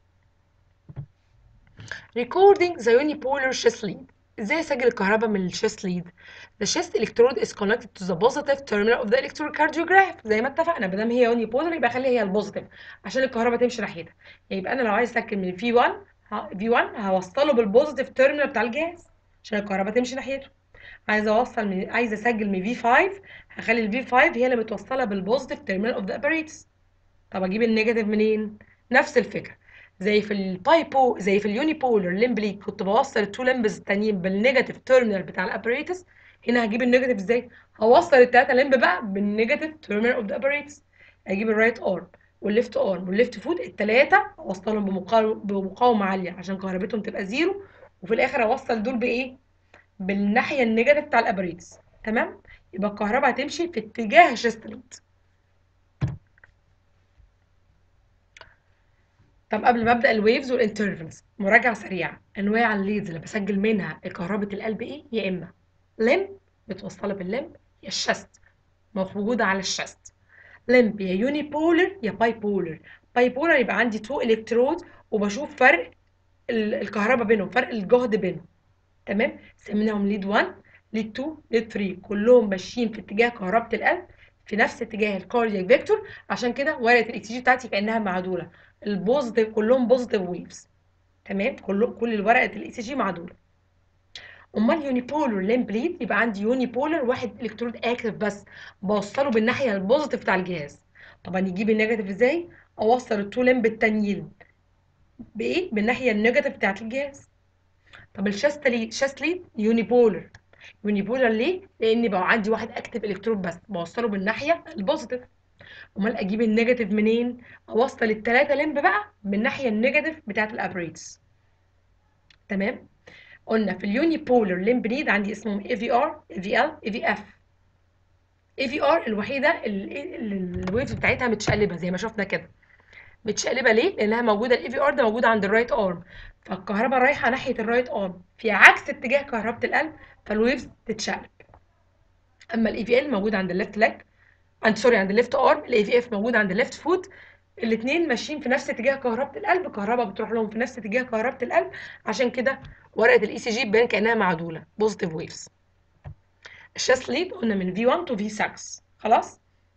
recording the unipolar chest lead ازاي اسجل الكهرباء من الشيست ليد the chest electrode is connected to the positive terminal of the electrocardiograph زي ما اتفقنا ما دام هي يوني بولر يبقى خليها هي البوزيتيف عشان الكهرباء تمشي ناحيتها يبقى انا لو عايز اسكن من في 1 في 1 هوصله بالبوزيتيف تيرمينال بتاع الجهاز عشان الكهرباء تمشي ناحيته عايزه اوصل من عايزه اسجل من في 5 هخلي الفي 5 هي اللي متوصله بالبوزيتيف تيرمينال اوف ذا اباريتس طب اجيب النيجاتيف منين نفس الفكره زي في البايبو زي في اليونيبولر ليمبليك كنت بوصل التو لمبز التانيين بالنيجاتيف تيرمينال بتاع الاباريتس هنا هجيب النيجاتيف ازاي هوصل التلاته لمب بقى بالنيجاتيف تيرمينال اوف ذا اباريتس اجيب الرايت ارم والليفت ارم والليفت فوت التلاته اوصلهم بمقاومه عاليه عشان كهربتهم تبقى زيرو وفي الاخر اوصل دول بايه بالناحيه النيجاتيف بتاع الاباريتس تمام يبقى الكهرباء هتمشي في اتجاه الشيست ليد طب قبل ما ابدا الويفز والانترفلز مراجعه سريعه انواع الليدز اللي بسجل منها كهرباء القلب ايه يا اما لمب متوصله باللمب يا الشست موجوده على الشست لمب يا يوني بولر يا باي بولر باي بولر يبقى عندي تو الكترود وبشوف فرق الكهرباء بينهم فرق الجهد بينهم تمام سميناهم ليد 1 ليد 2 ليد 3 كلهم ماشيين في اتجاه كهرباء القلب في نفس اتجاه الكاردياك فيكتور عشان كده ورقه الاكس جي بتاعتي كانها معدوله البوزيتيف كلهم بوزيتيف ويفز تمام كل كل ورقه الاي سي جي معدوله امال يونيبولر ليمب ليد يبقى عندي يونيبولر واحد الكترود اكتف بس بوصله بالناحيه البوزيتيف بتاع الجهاز طبعا يجيب النيجاتيف ازاي اوصل التو ليمب التانيين بايه بالناحيه النيجاتيف بتاعه الجهاز طب الشاست ليد شاست ليد يونيبولر يونيبولر ليه لان بقى عندي واحد اكتف الكترود بس بوصله بالناحيه البوزيتيف امال اجيب النيجاتيف منين اوصل الثلاثه لمب بقى بالناحيه النيجاتيف بتاعه الابريتس تمام قلنا في اليوني بولر لمب نيد عندي اسمهم اي في ار اي في ال اي في اف اي في ار الوحيده الويفز بتاعتها متشقلبه زي ما شفنا كده متشقلبه ليه لانها موجوده الاي في ار ده موجود عند الرايت ارم فالكهرباء رايحه ناحيه الرايت ارم في عكس اتجاه كهرباء القلب فالويفز تتشقلب اما الاي في ال موجود عند الليفت ليج عند سوري عند الليفت ارم الاي في اف موجود عند الليفت فوت الاثنين ماشيين في نفس اتجاه كهرباء القلب كهرباء بتروح لهم في نفس اتجاه كهرباء القلب عشان كده ورقه الاي سي جي بان كانها معدوله بوزيتيف ويفز الشاست ليد قلنا من في 1 تو في 6 خلاص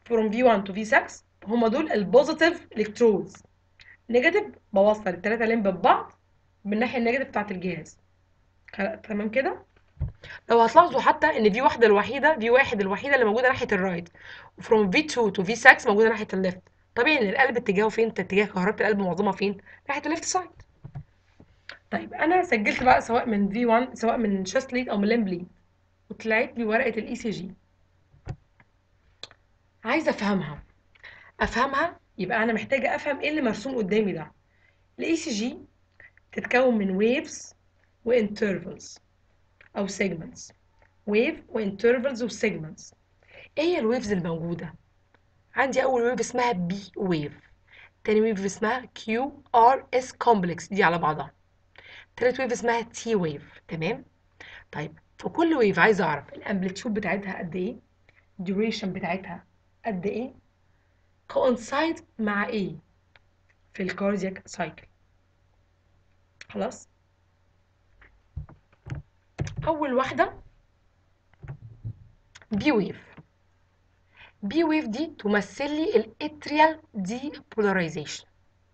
from V1 to V6 هما دول البوزيتيف الكترودز نيجاتيف بوصل التلاتة لمب ببعض بالناحية النيجاتيف بتاعت الجهاز تمام كده لو هتلاحظوا حتى ان في واحدة الوحيدة في واحد الوحيدة اللي موجودة ناحية الرايت وفروم V2 to V6 موجودة ناحية الليفت طبيعي ان القلب اتجاهه فين اتجاه كهربة القلب معظمها فين ناحية الليفت سايد طيب انا سجلت بقى سواء من V1 سواء من شيست ليد او من لمب ليد وطلعت لي ورقة الاي سي جي عايزة افهمها افهمها يبقى انا محتاجة افهم ايه اللي مرسوم قدامي ده الاي سي جي تتكون من ويفز وانترفلز او segments ويف وانترفلز وسيجمنتس ايه هي الويفز الموجودة عندي اول ويف اسمها بي ويف تاني ويف اسمها كيو ار اس كومبلكس دي على بعضها تالت ويف اسمها تي ويف تمام طيب في كل ويف عايزة اعرف الامبليتيود بتاعتها قد ايه الديوريشن بتاعتها قد ايه coincide مع ايه في الكاردياك سايكل خلاص اول واحده بي ويف بي ويف دي تمثل لي الاتريال دي بولاريزيشن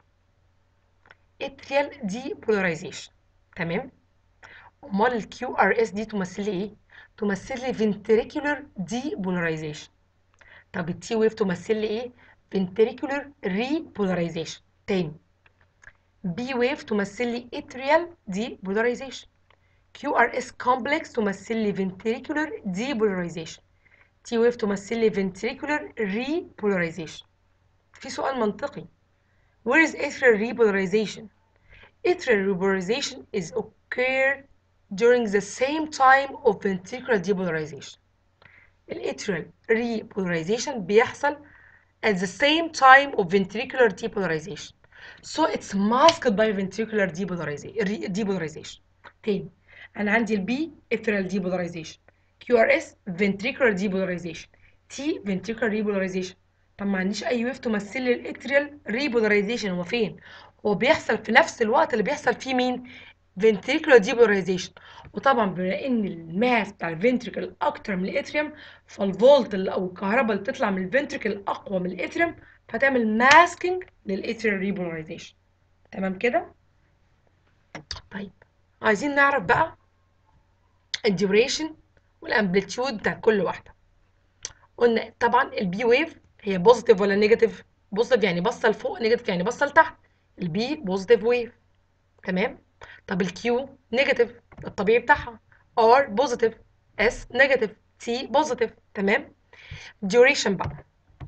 اتريال دي بولاريزيشن تمام امال الكيو ار اس دي تمثل لي ايه تمثل لي ventricular دي بولاريزيشن طب التي ويف تمثل لي ايه ventricular repolarization تاني بي ويف تمثل لي atrial depolarization QRS complex تمثل لي ventricular depolarization T wave تمثل لي ventricular repolarization في سؤال منطقي Where is atrial repolarization? Atrial repolarization is occur during the same time of ventricular depolarization. الاتريال repolarization بيحصل at the same time of ventricular depolarization. So it's masked by ventricular depolarization. depolarization. تاني أنا عندي البي atrial depolarization QRS ventricular depolarization T ventricular repolarization طب ما عنديش أي ويف تمثل لي الاتريال repolarization هو فين؟ هو بيحصل في نفس الوقت اللي بيحصل فيه مين؟ ventricular depolarization وطبعا بما ان الماس بتاع الفنتريكل اكتر من الاتريوم فالفولت اللي او الكهرباء اللي بتطلع من الفنتريكل اقوى من الاتريوم فتعمل ماسكينج للاتريال ريبولاريزيشن تمام كده طيب عايزين نعرف بقى الديوريشن والامبليتيود بتاع كل واحده قلنا طبعا البي ويف هي بوزيتيف ولا نيجاتيف بوزيتيف يعني باصه لفوق نيجاتيف يعني باصه لتحت البي بوزيتيف ويف تمام طب الكيو نيجاتيف الطبيعي بتاعها ار بوزيتيف اس نيجاتيف تي بوزيتيف تمام duration بقى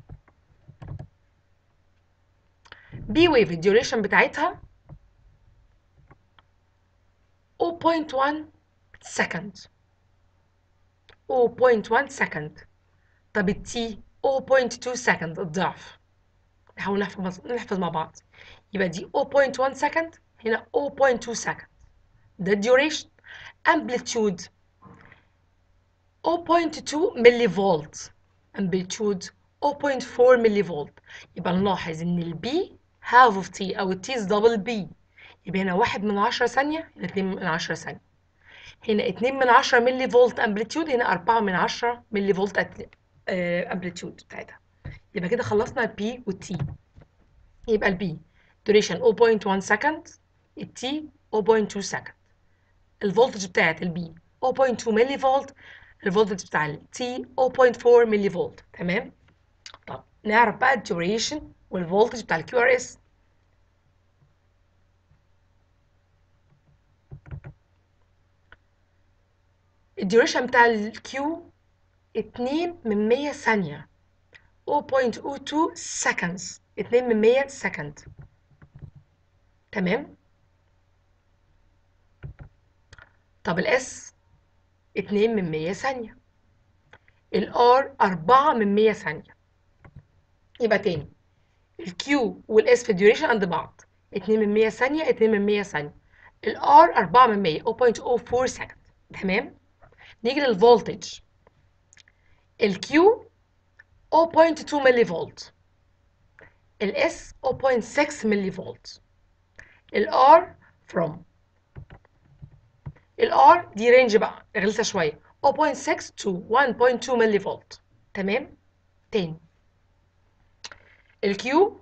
بي ويف الديوريشن بتاعتها 0.1 سكند 0.1 سكند طب التي 0.2 سكند الضعف نحاول نحفظ نحفظ مع بعض يبقى دي 0.1 سكند هنا 0.2 سكند ده الديوريشن امبليتيود 0.2 ملي فولت امبليتيود 0.4 ملي فولت يبقى نلاحظ ان البي هاف اوف تي او التي از دبل بي يبقى هنا واحد من عشرة ثانية هنا اتنين من عشرة ثانية هنا اتنين من عشرة ملي فولت امبليتيود هنا أربعة من عشرة ملي فولت امبليتيود بتاعتها يبقى كده خلصنا البي والتي يبقى البي duration 0.1 سكند التي 0.2 سكند الفولتج بتاعت البي 0.2 ملي فولت الفولتج بتاع التي 0.4 ملي فولت تمام طب نعرف بقى الديوريشن والفولتج بتاع الكيو ار اس الديوريشن بتاع الكيو 2 من 100 ثانية 0.02 seconds 2 من 100 سكند تمام طب الاس 2 من 100 ثانية الار 4 من 100 ثانية يبقى تاني الكيو والاس في الديوريشن عند بعض 2 من 100 ثانية 2 من 100 ثانية الار 4 من 100 0.04 سكند تمام نيجي للفولتج الكيو 0.2 ملي فولت الاس 0.6 ملي فولت الار from الار دي رينج بقى غلسه شويه 0.6 to 1.2 ملي فولت تمام تاني الكيو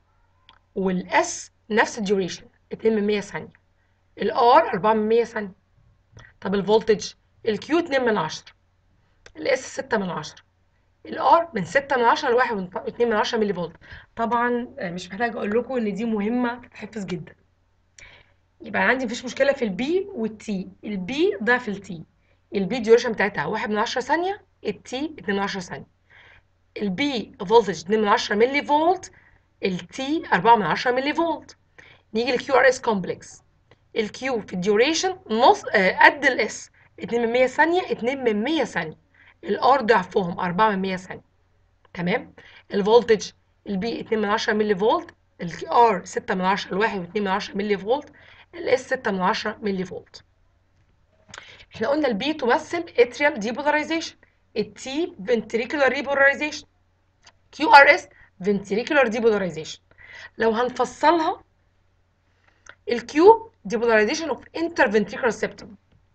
والاس نفس الديوريشن 2 من 100 ثانيه الار 4 من 100 ثانيه طب الفولتج الكيو 2 من 10 الاس 6 من 10 الار من 6 من 10 ل 1 من 2 من 10 ملي فولت طبعا مش محتاج اقول لكم ان دي مهمه تتحفظ جدا يبقى عندي مفيش مشكله في البي والتي البي ضعف التي البي ديوريشن بتاعتها 1 من 10 ثانيه التي 2 من 10 ثانيه البي فولتج 2 من 10 ملي فولت التي 4 من 10 ملي فولت نيجي للكيو ار اس كومبلكس الكيو في الديوريشن نص آه قد الاس 2 من 100 ثانيه 2 من 100 ثانيه الار ضعفهم 4 من 100 ثانيه تمام الفولتج البي 2 من 10 ملي فولت الار 6 من 10 ل 1 و2 من 10 ملي فولت الاس 6 من 10 ملي فولت احنا قلنا البي تمثل اتريال ديبولاريزيشن التي ventricular repolarization كيو ار اس ventricular depolarization لو هنفصلها الكيو depolarization of interventricular septum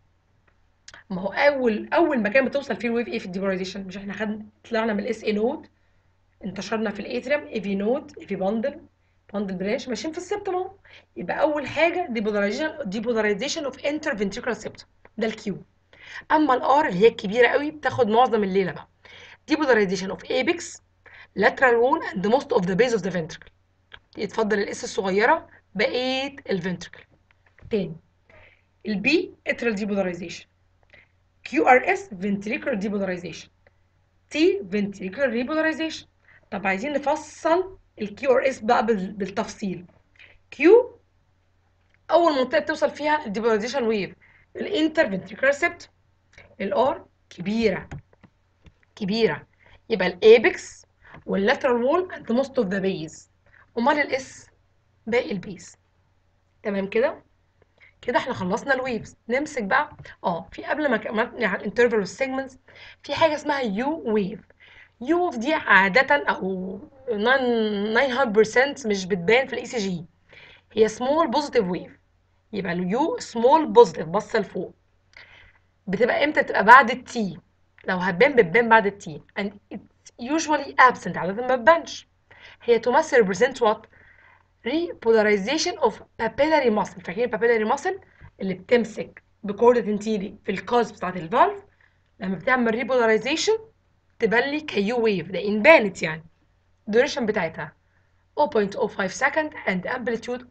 ما هو اول اول مكان بتوصل فيه الويف ايه في الديبولاريزيشن مش احنا خدنا طلعنا من الاس اي نود انتشرنا في الاتريوم اي في نود اي في باندل باندل برانش ماشيين في السبتم اهو يبقى اول حاجه ديبولاريزيشن ديبولاريزيشن اوف انترفنتريكولار سبتم ده الكيو اما الار اللي هي الكبيره قوي بتاخد معظم الليله بقى depolarization of apex lateral wall and most of the base of the ventricle يتفضل الاس الصغيره بقيه الفنتركل تاني البي اترال depolarization QRS ventricular depolarization T ventricular repolarization طب عايزين نفصل ال QRS بقى بالتفصيل Q أول منطقة بتوصل فيها الديبولاريزيشن ويف الانترفنتريكولار سيبت الار كبيرة كبيرة يبقى الابكس واللاترال وول اند موست اوف ذا بيز امال الاس باقي البيز تمام كده كده احنا خلصنا الويفز نمسك بقى اه في قبل ما كملنا على الانترفال والسيجمنتس في حاجه اسمها يو ويف يو ويف دي عاده او 900% مش بتبان في الاي سي جي هي سمول بوزيتيف ويف يبقى اليو سمول بوزيتيف باصه لفوق بتبقى امتى بتبقى بعد التي لو هتبان بتبان بعد التي and it's usually absent عاده ما بتبانش هي تمثل represent what repolarization of papillary muscle فاكرين papillary muscle اللي بتمسك بكوردة انتيري في الكاز بتاعت الفالف لما بتعمل repolarization تبان لي كيو ويف ده ان بانت يعني الديوريشن بتاعتها 0.05 سكند and amplitude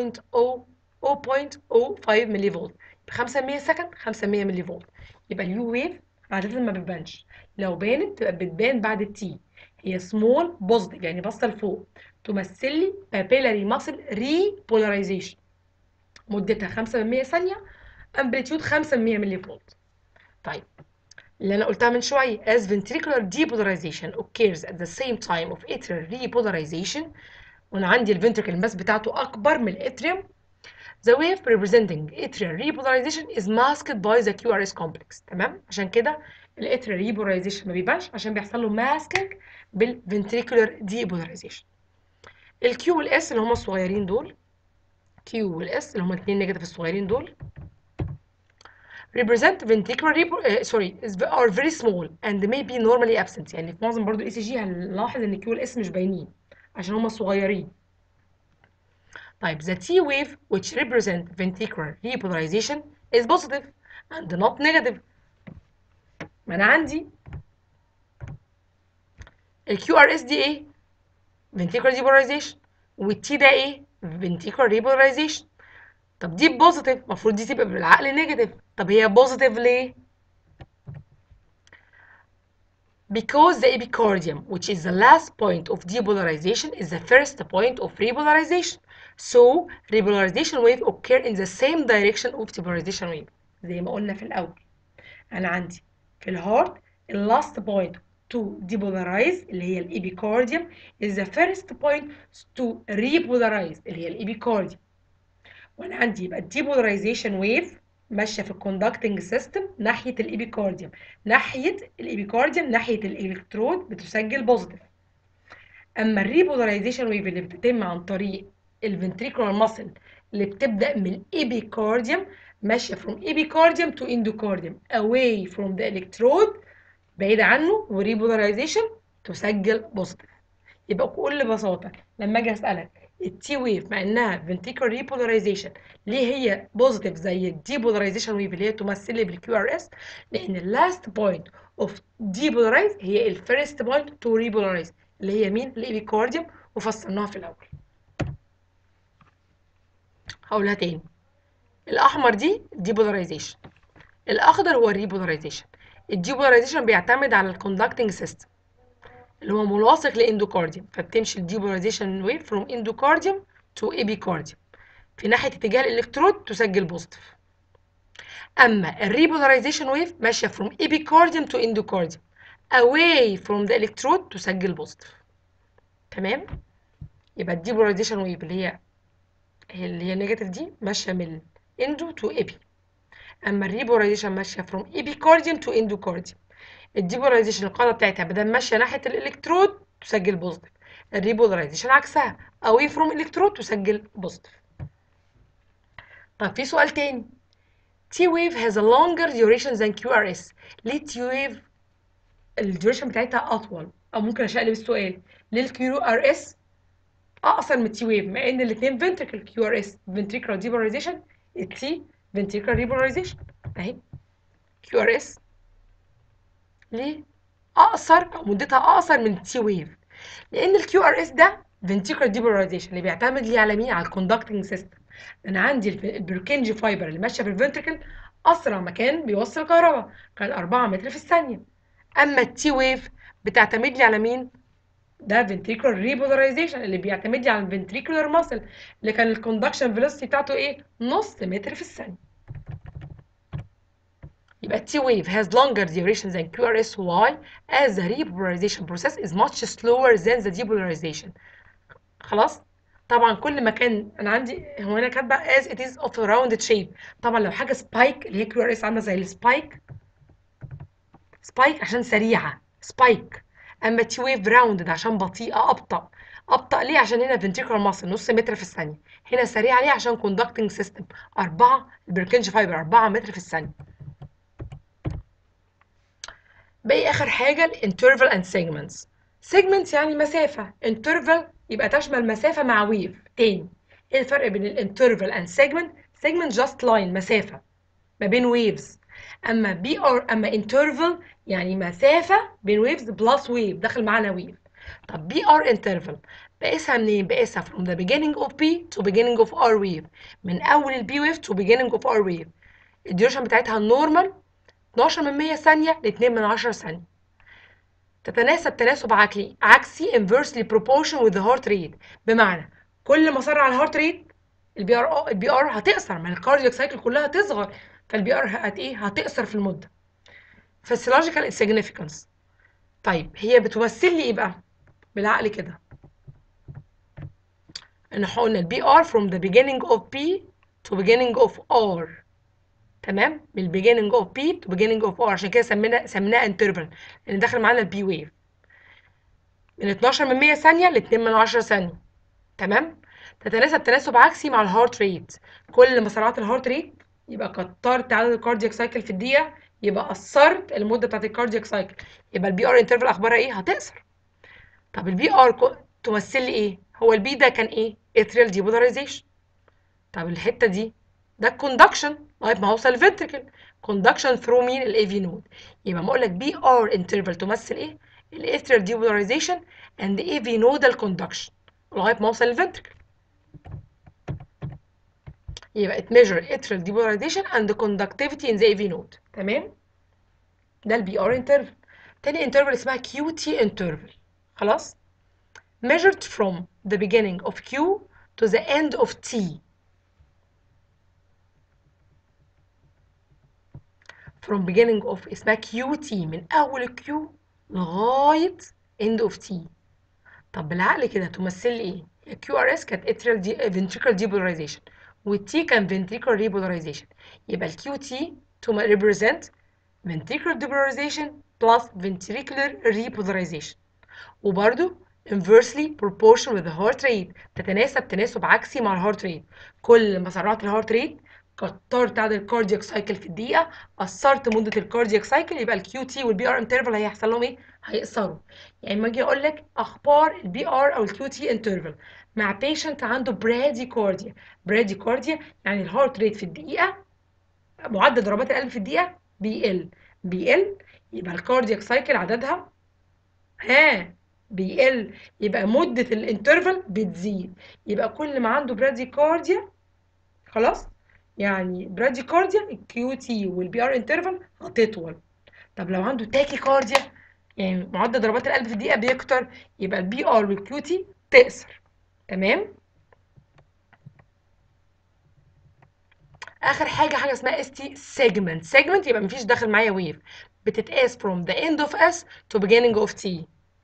0.0 ملي فولت ب 500 سكند 500 ملي فولت يبقى اليو ويف عادة ما بتبانش لو بانت تبقى بتبان بعد التي هي سمول بوزيتيف يعني باصه لفوق تمثل لي papillary muscle repolarization مدتها 5 من 100 ثانية امبليتيود 5 من 100 ملي فولت طيب اللي انا قلتها من شويه as ventricular depolarization occurs at the same time of atrial repolarization وانا عندي الفنتركل الماس بتاعته اكبر من الاتريوم the wave representing atrial repolarization is masked by the QRS complex تمام عشان كده الاتريال repolarization ما بيبانش عشان بيحصل له ماسكينج بالفنتريكولار depolarization الكيو والاس اللي هم الصغيرين دول كيو والاس اللي هم الاثنين نيجاتيف الصغيرين دول represent ventricular repo... uh, sorry are very small and may be normally absent يعني في معظم برضو الاي سي جي هنلاحظ ان الكيو والاس مش باينين عشان هم صغيرين طيب the T wave which represent ventricular repolarization is positive and not negative ما انا عندي ال QRS دي ايه ventricular depolarization والتي ده ايه ventricular repolarization طب دي بوزيتيف المفروض دي تبقى بالعقل نيجاتيف طب هي بوزيتيف ليه because the epicardium which is the last point of depolarization is the first point of repolarization so repolarization wave occur in the same direction of depolarization wave زي ما قلنا في الاول انا عندي في الهارت ال last point to depolarize اللي هي الإبيكارديوم is the first point to repolarize اللي هي الإبيكارديوم وانا عندي يبقى الديبولاريزيشن ويف ماشيه في الكوندكتنج سيستم ناحيه الإبيكارديوم ناحيه الإبيكارديوم ناحيه الالكترود بتسجل بوزيتيف اما الريبولاريزيشن ويف اللي بتتم عن طريق الفنتريكولار ماسل اللي بتبدا من الإبيكارديوم ماشيه from epicardium to endocardium away from the electrode بعيد عنه وريبولاريزيشن تسجل بوزيتيف يبقى بكل بساطه لما اجي اسالك التي ويف مع انها ventricular repolarization ليه هي بوزيتيف زي الديبولاريزيشن ويف اللي هي تمثل لي بالكيو ار اس لان اللاست بوينت اوف ديبولارايز هي الفيرست بوينت تو ريبولارايز اللي هي مين الابيكارديوم وفصلناها في الاول هقولها تاني الاحمر دي ديبولاريزيشن الاخضر هو الريبولاريزيشن الديبولاريزيشن بيعتمد على الكوندكتنج سيستم اللي هو ملاصق لاندوكارديوم فبتمشي الديبولاريزيشن ويف فروم اندوكارديوم تو ايبيكارديوم في ناحيه اتجاه الالكترود تسجل بوزيتيف اما الريبولاريزيشن ويف ماشيه فروم ايبيكارديوم تو اندوكارديوم away from the electrode تسجل بوزيتيف تمام يبقى الديبولاريزيشن ويف اللي هي اللي هي النيجاتيف دي ماشيه من اندو تو ايبي اما الريبولاريزيشن ماشيه فروم ايبيكارديوم تو اندوكارديوم الديبولاريزيشن القاعده بتاعتها بدل ماشيه ناحيه الالكترود تسجل بوزيتيف الريبولاريزيشن عكسها away from electrode تسجل بوزيتيف طب في سؤال تاني T wave has a longer duration than QRS ليه T wave الديوريشن بتاعتها اطول او ممكن اشقلب السؤال ليه الكيو ار اس اقصر من التي ويف مع ان الاثنين ventricle كيو ار اس ventricular depolarization التي ventricular repolarization اهي كيو ار اس ليه اقصر او مدتها اقصر من التي ويف لان الكيو ار اس ده ventricular depolarization اللي بيعتمد لي على مين على الكوندكتنج سيستم انا عندي البركنجي فايبر اللي ماشيه في الفنتركل اسرع مكان بيوصل كهرباء كان 4 متر في الثانيه اما التي ويف بتعتمد لي على مين ده ventricular repolarization اللي بيعتمد لي على الفنتريكولار ماسل اللي كان الكوندكشن فيلوسيتي بتاعته ايه نص متر في الثانيه يبقى T wave has longer duration than QRS why as the repolarization process is much slower than the depolarization خلاص طبعا كل ما كان انا عندي هو انا كاتبه as it is of a rounded shape طبعا لو حاجه سبايك اللي هي QRS عامله زي السبايك سبايك عشان سريعه سبايك اما تي ويف راوندد عشان بطيئه ابطا ابطا ليه عشان هنا فنتريكولار ماسل نص متر في الثانيه هنا سريعه ليه عشان كوندكتنج سيستم 4 البركنج فايبر 4 متر في الثانيه باقي اخر حاجه الانترفال اند سيجمنتس سيجمنتس يعني مسافه انترفال يبقى تشمل مسافه مع ويف تاني ايه الفرق بين الانترفال اند سيجمنت سيجمنت جاست لاين مسافه ما بين ويفز اما بي ار اما انترفال يعني مسافه بين ويفز بلس ويف داخل معانا ويف طب بي ار انترفال بقيسها منين بقيسها from the beginning of P to beginning of R wave من اول البي ويف to beginning of R wave الديوريشن بتاعتها النورمال 12 من 100 ثانيه ل 2 من 10 ثانيه تتناسب تناسب عكسي عكسي inversely proportion with the heart rate بمعنى كل ما سرع الهارت ريت البي ار البي ار هتقصر ما الكاردياك سايكل كلها تصغر فالبي ار هت ايه هتقصر في المده physiological significance طيب هي بتمثل لي ايه بقى بالعقل كده ان احنا قلنا البي ار from the beginning of P to beginning of R تمام من beginning of P to beginning of R عشان كده سمينا سميناها interval لان داخل معانا البي ويف من 12 من 100 ثانيه ل 2 من 10 ثانيه تمام تتناسب تناسب عكسي مع الهارت ريت كل ما سرعت الهارت ريت يبقى كترت عدد الكاردياك سايكل في الدقيقه يبقى قصرت المده بتاعت الكاردياك سايكل يبقى البي ار انترفال اخبارها ايه هتقصر طب البي ار تمثل لي ايه هو البي ده كان ايه اتريال ديبولاريزيشن طب الحته دي ده الكوندكشن لغايه ما هوصل الفنتركل كوندكشن ثرو مين الاي في نود يبقى ما اقول لك بي ار انترفال تمثل ايه الاتريال ديبولاريزيشن اند اي في نودال كوندكشن لغايه ما اوصل الفنتركل يبقى it measure atrial depolarization and conductivity in the AV node تمام ده البي ار انترفال تاني انترفال اسمها كيو تي انترفال خلاص measured from the beginning of Q to the end of T from beginning of اسمها كيو تي من اول كيو لغايه end of T طب بالعقل كده تمثل لي ايه الكيو ار اس كانت atrial دي ventricular depolarization والتي كان ventricular repolarization يبقى الكيو تي to represent ventricular depolarization plus ventricular repolarization وبرده inversely proportional with the heart rate تتناسب تناسب عكسي مع الهارت ريت كل ما سرعت الهارت ريت كترت عدد الكاردياك سايكل في الدقيقه قصرت مده الكاردياك سايكل يبقى الكيو تي والبي ار انترفال هيحصل لهم ايه هيقصروا يعني لما اجي اقول لك اخبار البي ار او الكيو تي انترفال مع بيشنت عنده براديكارديا براديكارديا يعني الهارت ريت في الدقيقه معدل ضربات القلب في الدقيقه بيقل بيقل يبقى الكاردياك سايكل عددها ها بيقل يبقى مدة الانترفال بتزيد يبقى كل ما عنده براديكارديا خلاص يعني براديكارديا الكيو تي والبي ار انترفال هتطول طب لو عنده تاكيكارديا يعني معدل ضربات القلب في الدقيقة بيكتر يبقى البي ار والكيو تي تقصر تمام اخر حاجه حاجه اسمها اس تي سيجمنت سيجمنت يبقى مفيش داخل معايا ويف بتتقاس from the end of S to beginning of T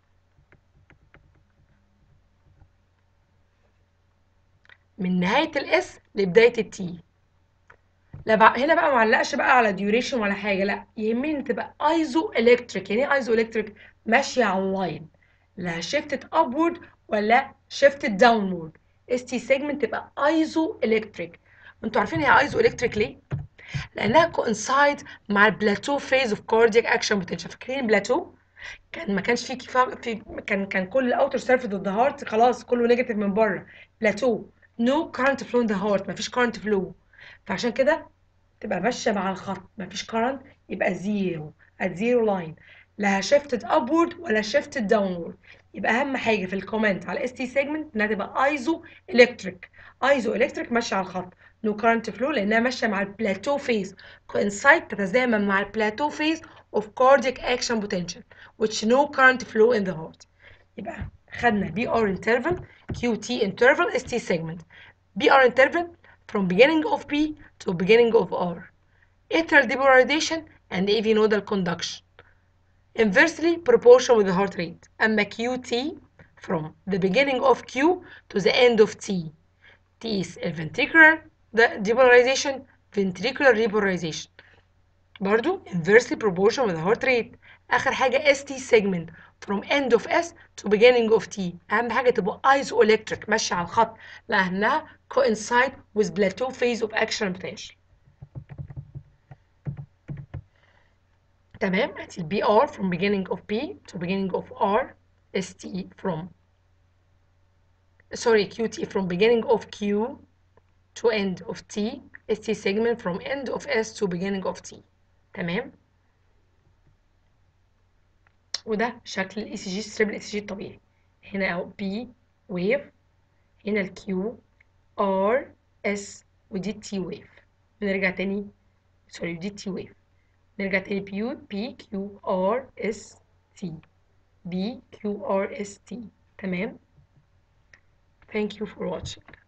من نهاية الاس لبداية التي لا بقى هنا بقى معلقش بقى على ديوريشن ولا حاجة لا يهمني تبقى ايزو الكتريك يعني ايه ايزو الكتريك ماشية على اللاين لا شيفتد ابورد ولا شيفتد داونورد اس تي سيجمنت تبقى ايزو الكتريك انتوا عارفين هي ايزو الكتريك ليه؟ لانها كوانسايد مع البلاتو فيز اوف كاردياك اكشن بوتنشال فاكرين البلاتو كان ما كانش في كفا في كان كان كل الاوتر سيرفيس ضد هارت خلاص كله نيجاتيف من بره بلاتو نو كارنت فلو ان ذا هارت ما فيش كارنت فلو فعشان كده تبقى ماشيه مع الخط ما فيش كارنت يبقى زيرو ات زيرو لاين لا شيفتد ابورد ولا شيفتد داونورد يبقى اهم حاجه في الكومنت على اس تي سيجمنت انها تبقى ايزو الكتريك ايزو الكتريك ماشيه على الخط نو كارنت فلو لانها ماشيه مع البلاتو فيز coincide تتزامن مع البلاتو فيز of cardiac action potential which no current flow in the heart يبقى خدنا BR interval QT interval ST segment BR interval from beginning of P to beginning of R atrial depolarization and AV nodal conduction inversely proportional with the heart rate أما QT from the beginning of Q to the end of T تقيس الventricular depolarization ventricular repolarization برضو inversely proportional with the heart rate آخر حاجة ST segment from end of S to beginning of T أهم حاجة تبقى isoelectric ماشية على الخط لأنها coincide with plateau phase of action potential تمام ادي البي ار from beginning of P to beginning of R ST from sorry QT from beginning of Q to end of T ST segment from end of S to beginning of T تمام وده شكل الاي سي جي ستريب الاي سي جي الطبيعي هنا اهو بي ويف هنا الكيو ار اس ودي التي ويف نرجع تاني سوري دي التي ويف نرجع تاني بيو بي كيو ار اس تي بي كيو ار اس تي تمام thank you for watching